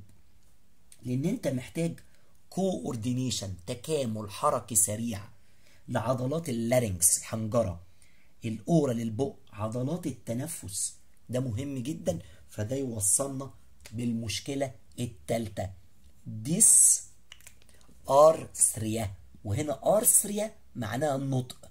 لان انت محتاج كوردينيشن تكامل حركي سريع لعضلات اللارنكس الحنجره الاورا للبق عضلات التنفس ده مهم جدا فده يوصلنا بالمشكله الثالثه ديس ارثريا وهنا ارثريا معناها النطق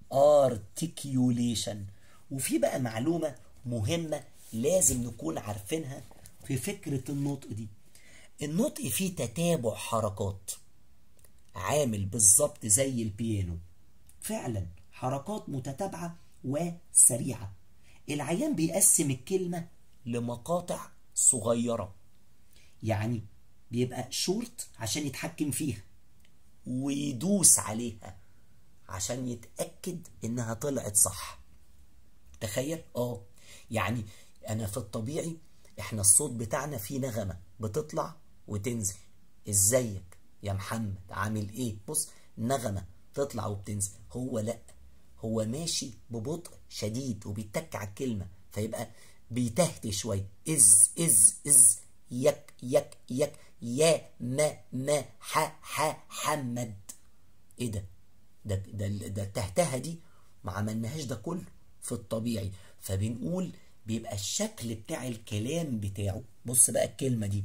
ارتكيوليشن وفي بقى معلومه مهمه لازم نكون عارفينها في فكره النطق دي النطق فيه تتابع حركات عامل بالظبط زي البيانو فعلا حركات متتابعه وسريعه العيان بيقسم الكلمه لمقاطع صغيره يعني بيبقى شورت عشان يتحكم فيها ويدوس عليها عشان يتأكد انها طلعت صح تخيل اه يعني انا في الطبيعي احنا الصوت بتاعنا فيه نغمة بتطلع وتنزل ازيك يا محمد عامل ايه بص نغمة تطلع وبتنزل هو لا هو ماشي ببطء شديد وبيتك على الكلمة فيبقى بيتهت شوية إز إز إز يك يك يك يا ما ما ح ح حمد ايه ده ده ده ده التهتهه دي ما عملناهاش ده كله في الطبيعي فبنقول بيبقى الشكل بتاع الكلام بتاعه بص بقى الكلمه دي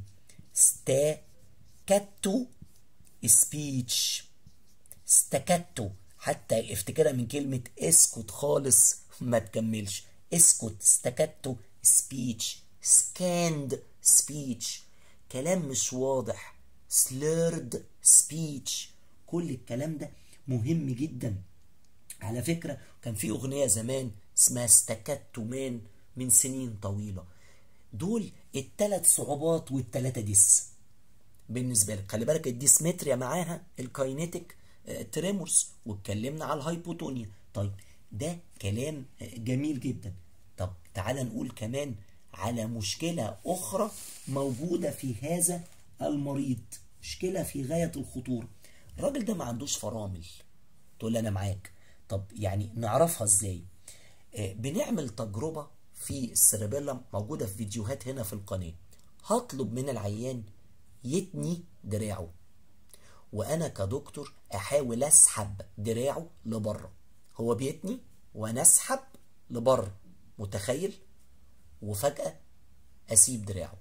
ستاكاتو سبيتش ستاكاتو حتى افتكرها من كلمه اسكت خالص ما تكملش اسكت ستاكاتو سبيتش سكاند سبيتش كلام مش واضح slurred speech كل الكلام ده مهم جدا على فكرة كان في أغنية زمان اسمها استكتو مان من سنين طويلة دول التلات صعوبات والتلاتة ديس بالنسبة لك خلي بالك الديسمتريا معاها الكاينيتيك تريمورز واتكلمنا على الهايبوتونيا طيب ده كلام جميل جدا طب تعال نقول كمان على مشكلة أخرى موجودة في هذا المريض مشكلة في غاية الخطورة الراجل ده ما عندوش فرامل تقول لي أنا معاك طب يعني نعرفها إزاي آه بنعمل تجربة في السيربيلم موجودة في فيديوهات هنا في القناة هطلب من العيان يتني دراعه وانا كدكتور احاول اسحب دراعه لبره هو بيتني وانا اسحب لبره متخيل وفجأة اسيب دراعه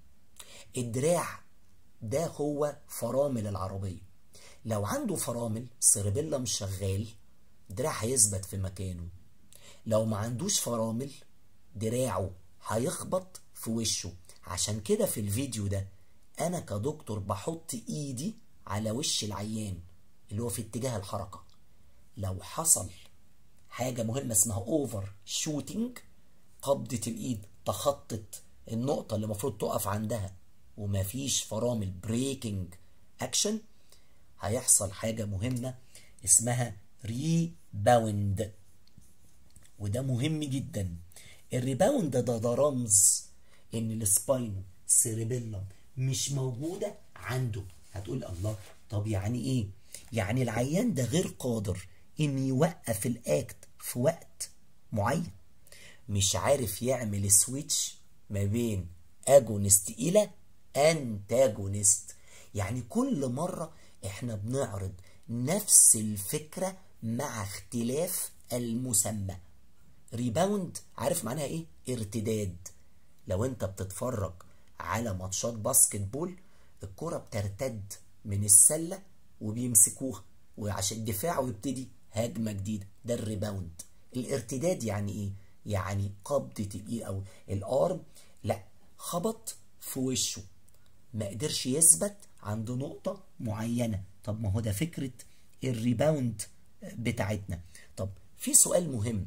الدراع ده هو فرامل العربية لو عنده فرامل سيربيلم شغال دراع هيثبت في مكانه لو ما عندوش فرامل دراعه هيخبط في وشه عشان كده في الفيديو ده انا كدكتور بحط ايدي على وش العيان اللي هو في اتجاه الحركة لو حصل حاجة مهمة اسمها اوفر شوتينج قبضة الايد تخطت النقطة اللي المفروض تقف عندها ومفيش فرامل بريكنج اكشن هيحصل حاجة مهمة اسمها ريباوند وده مهم جدا الريباوند ده ده رمز ان السباينو سيريبيلم مش موجودة عنده هتقول الله طب يعني ايه يعني العيان ده غير قادر ان يوقف الاكت في وقت معين مش عارف يعمل سويتش ما بين اجونست الى انتاجونست يعني كل مرة احنا بنعرض نفس الفكرة مع اختلاف المسمى ريباوند عارف معناها ايه ارتداد لو انت بتتفرج على ماتشات باسكت بول الكرة بترتد من السلة وبيمسكوها وعشان الدفاع ويبتدي هجمة جديدة ده الريباوند الارتداد يعني ايه يعني قبضة الايد او الارم لا خبط في وشه ما قدرش يثبت عند نقطة معينة طب ما هو ده فكرة الريباوند بتاعتنا طب في سؤال مهم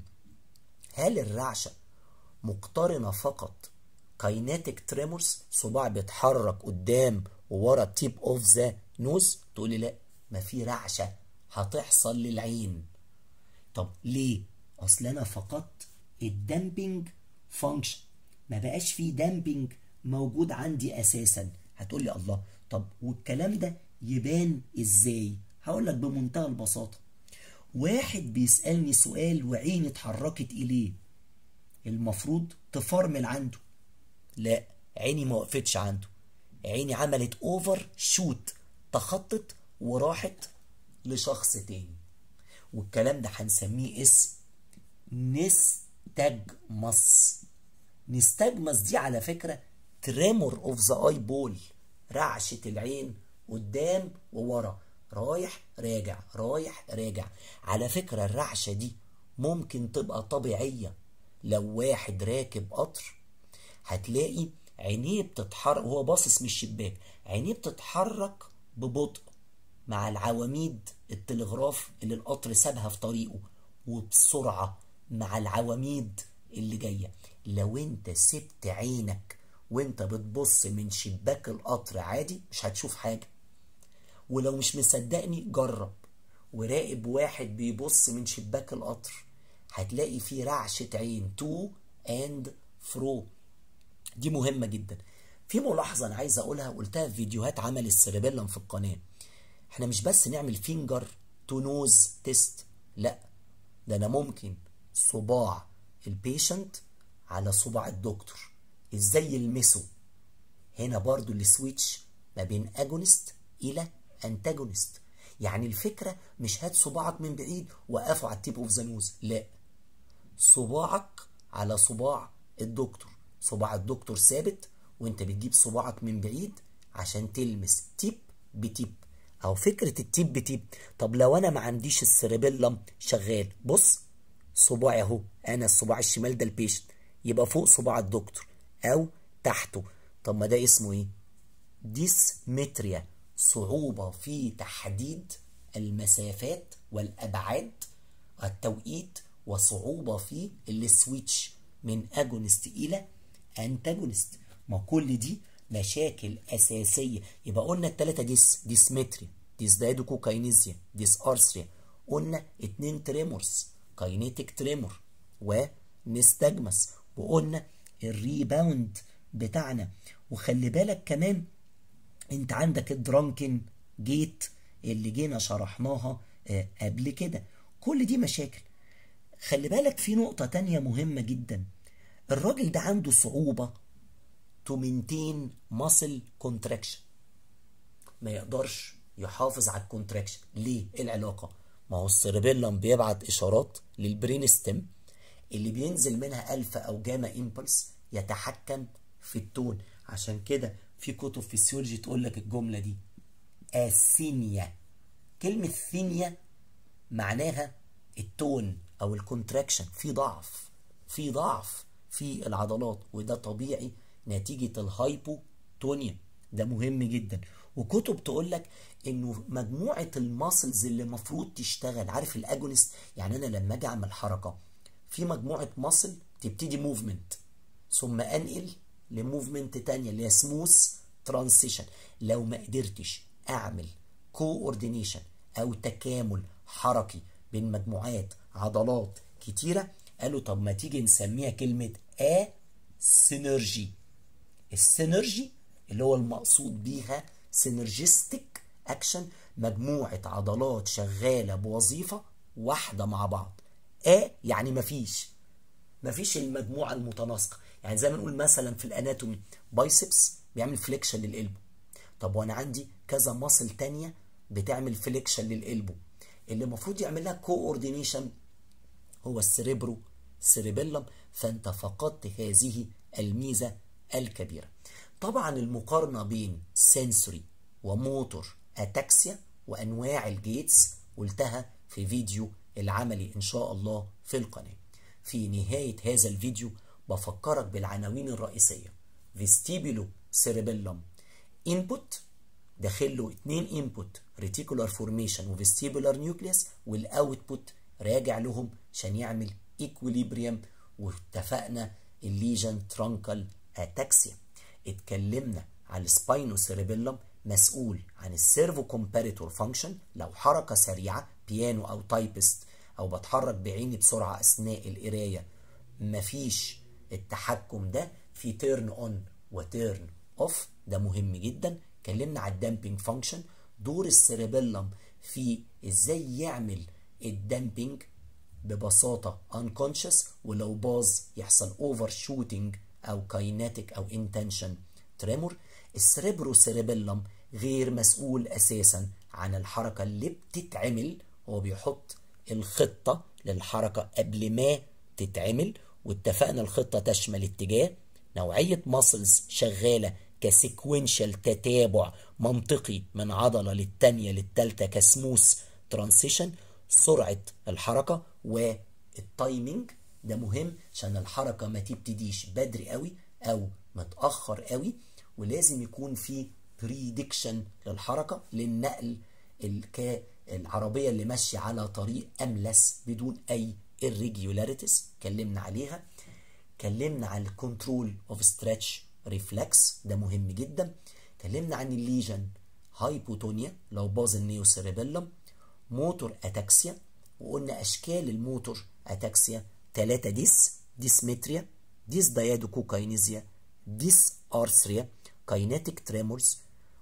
هل الرعشة مقترنة فقط كايناتيك تريمورز صباع بيتحرك قدام وورا تيب اوف ذا نوز تقول لي لا ما في رعشة هتحصل للعين طب ليه اصل انا فقدت الدامبنج فانكشن ما بقاش في دامبنج موجود عندي اساسا هتقول لي الله طب والكلام ده يبان ازاي هقول لك بمنتهى البساطه واحد بيسالني سؤال وعيني اتحركت اليه المفروض تفرمل عنده لا عيني ما وقفتش عنده عيني عملت اوفر شوت تخطت وراحت لشخص تاني والكلام ده هنسميه اسم نستجمس نستجمس دي على فكرة تريمور اوف ذا اي بول رعشة العين قدام وورا رايح راجع رايح راجع على فكرة الرعشة دي ممكن تبقى طبيعية لو واحد راكب قطر هتلاقي عينيه بتتحرك وهو باصص من الشباك عينيه بتتحرك ببطء مع العواميد التلغراف اللي القطر سابها في طريقه وبسرعة مع العواميد اللي جاية لو انت سبت عينك وانت بتبص من شباك القطر عادي مش هتشوف حاجة ولو مش مصدقني جرب وراقب واحد بيبص من شباك القطر هتلاقي فيه رعشة عين تو اند فرو دي مهمة جدا في ملاحظة أنا عايز أقولها قلتها في فيديوهات عمل السيربيلم في القناة احنا مش بس نعمل فينجر تو نوز تيست لا ده أنا ممكن صباع البيشنت على صباع الدكتور ازاي يلمسه هنا برضو السويتش ما بين اجونست الى انتاجونست يعني الفكرة مش هات صباعك من بعيد وقفه على التيب اوف ذا نوز لا صباعك على صباع الدكتور صباع الدكتور ثابت وانت بتجيب صباعك من بعيد عشان تلمس تيب بتيب او فكرة التيب بتيب طب لو انا ما عنديش السيربيلم شغال بص صباعي اهو انا الصباع الشمال ده البيشنت يبقى فوق صباع الدكتور او تحته طب ما ده اسمه ايه ديسمتريا صعوبة في تحديد المسافات والابعاد التوقيت وصعوبة في السويتش من اجونست الى انتاجونست ما كل دي مشاكل اساسيه يبقى قلنا الثلاثه ديس ديسمتري ديس دايدوكوكاينيزيا ديس ارثريا قلنا اتنين تريمورز كاينيتيك تريمور ونستجمس وقلنا الريباوند بتاعنا وخلي بالك كمان انت عندك الدرانكن جيت اللي جينا شرحناها آه قبل كده كل دي مشاكل خلي بالك في نقطة تانية مهمة جدا الراجل ده عنده صعوبة to maintain muscle contraction ما يقدرش يحافظ على الكونتراكشن ليه ايه العلاقة ما هو السيربيلم بيبعت اشارات للبرين ستيم اللي بينزل منها الفا او جاما امبلس يتحكم في التون عشان كده في كتب فيسيولوجي تقول لك الجملة دي الثينيا كلمة ثينيا معناها التون او الكونتراكشن في ضعف في ضعف في العضلات وده طبيعي نتيجة الهايبوتونيا ده مهم جدا وكتب تقول لك انه مجموعة الماسلز اللي المفروض تشتغل عارف الاجونست يعني انا لما اجي اعمل حركة في مجموعة ماسل تبتدي موفمنت ثم انقل لموفمنت تانية اللي هي سموث ترانسيشن لو ما قدرتش اعمل كوردينيشن او تكامل حركي بين مجموعات عضلات كتيرة قالوا طب ما تيجي نسميها كلمة ا سينرجي السينرجي اللي هو المقصود بيها سينرجستيك اكشن مجموعة عضلات شغالة بوظيفة واحدة مع بعض ا يعني مفيش مفيش المجموعة المتناسقة يعني زي ما نقول مثلا في الاناتومي بايسبس بيعمل فليكشن للقلب طب وانا عندي كذا ماسل تانية بتعمل فليكشن للقلبه اللي المفروض يعمل لها كوردينيشن هو السريبرو سيريبيلم فانت فقدت هذه الميزة الكبيرة طبعا المقارنة بين سنسوري وموتور اتاكسيا وانواع الجيتس قلتها في فيديو العملي ان شاء الله في القناة في نهاية هذا الفيديو بفكرك بالعناوين الرئيسية فيستيبولو سيريبيلم input داخل له اتنين input reticular formation وفيستيبولار نيوكليوس والاوتبوت راجع لهم عشان يعمل equilibrium واتفقنا الليجن ترانكل اتاكسيا اتكلمنا على السباينو سيريبيلم مسؤول عن السيرفو كومباريتور فانكشن لو حركة سريعة بيانو او تايبست او بتحرك بعيني بسرعة اثناء القراية مفيش التحكم ده في تيرن اون وتيرن اوف ده مهم جدا اتكلمنا على الدامبينج فانكشن دور السيريبيلم في ازاي يعمل الدامبينج ببساطة unconscious ولو باظ يحصل اوفر شوتنج او كايناتيك او انتنشن تريمور السريبرو سيريبيلم غير مسؤول اساسا عن الحركة اللي بتتعمل هو بيحط الخطة للحركة قبل ما تتعمل واتفقنا الخطة تشمل اتجاه نوعية ماسلز شغالة كسيكوينشال تتابع منطقي من عضلة للتانية للتالتة كسموث ترانسيشن سرعة الحركة والتايمينج ده مهم عشان الحركة ما تبتديش بدري قوي او متأخر قوي ولازم يكون في بريدكشن للحركة للنقل الك العربية اللي ماشية على طريق أملس بدون أي irregularities اتكلمنا عليها اتكلمنا عن الكنترول اوف ستريتش ريفلكس ده مهم جدا اتكلمنا عن الليجن هايبوتونيا لو باظ النيو سيريبيلم موتور اتاكسيا وقلنا اشكال الموتور اتاكسيا ثلاثة ديس ديسمتريا ديس دايادوكوكاينيزيا ديس ارثريا كايناتيك تريمورز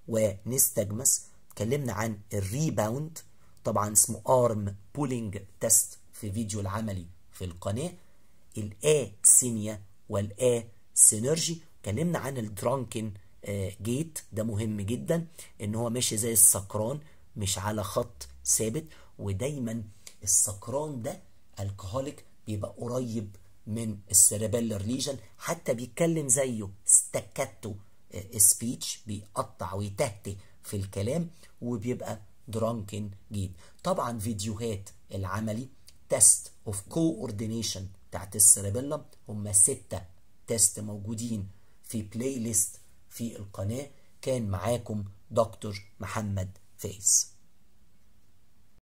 ونستجمس اتكلمنا عن الريباوند طبعا اسمه ارم بولينج تيست في فيديو العملي في القناة الا سينيا والا سينرجي اتكلمنا عن الدرانكن جيت ده مهم جدا ان هو ماشي زي السكران مش على خط ثابت ودايما السكران ده الكهوليك بيبقى قريب من السيربيلر ليجن حتى بيتكلم زيه ستاكاتو سبيتش بيقطع ويتهته في الكلام وبيبقى درانكن جيت طبعا فيديوهات العملي تيست اوف كوردينيشن بتاعت السيربيلم هم ستة تيست موجودين في بلاي ليست في القناة كان معاكم دكتور محمد فايز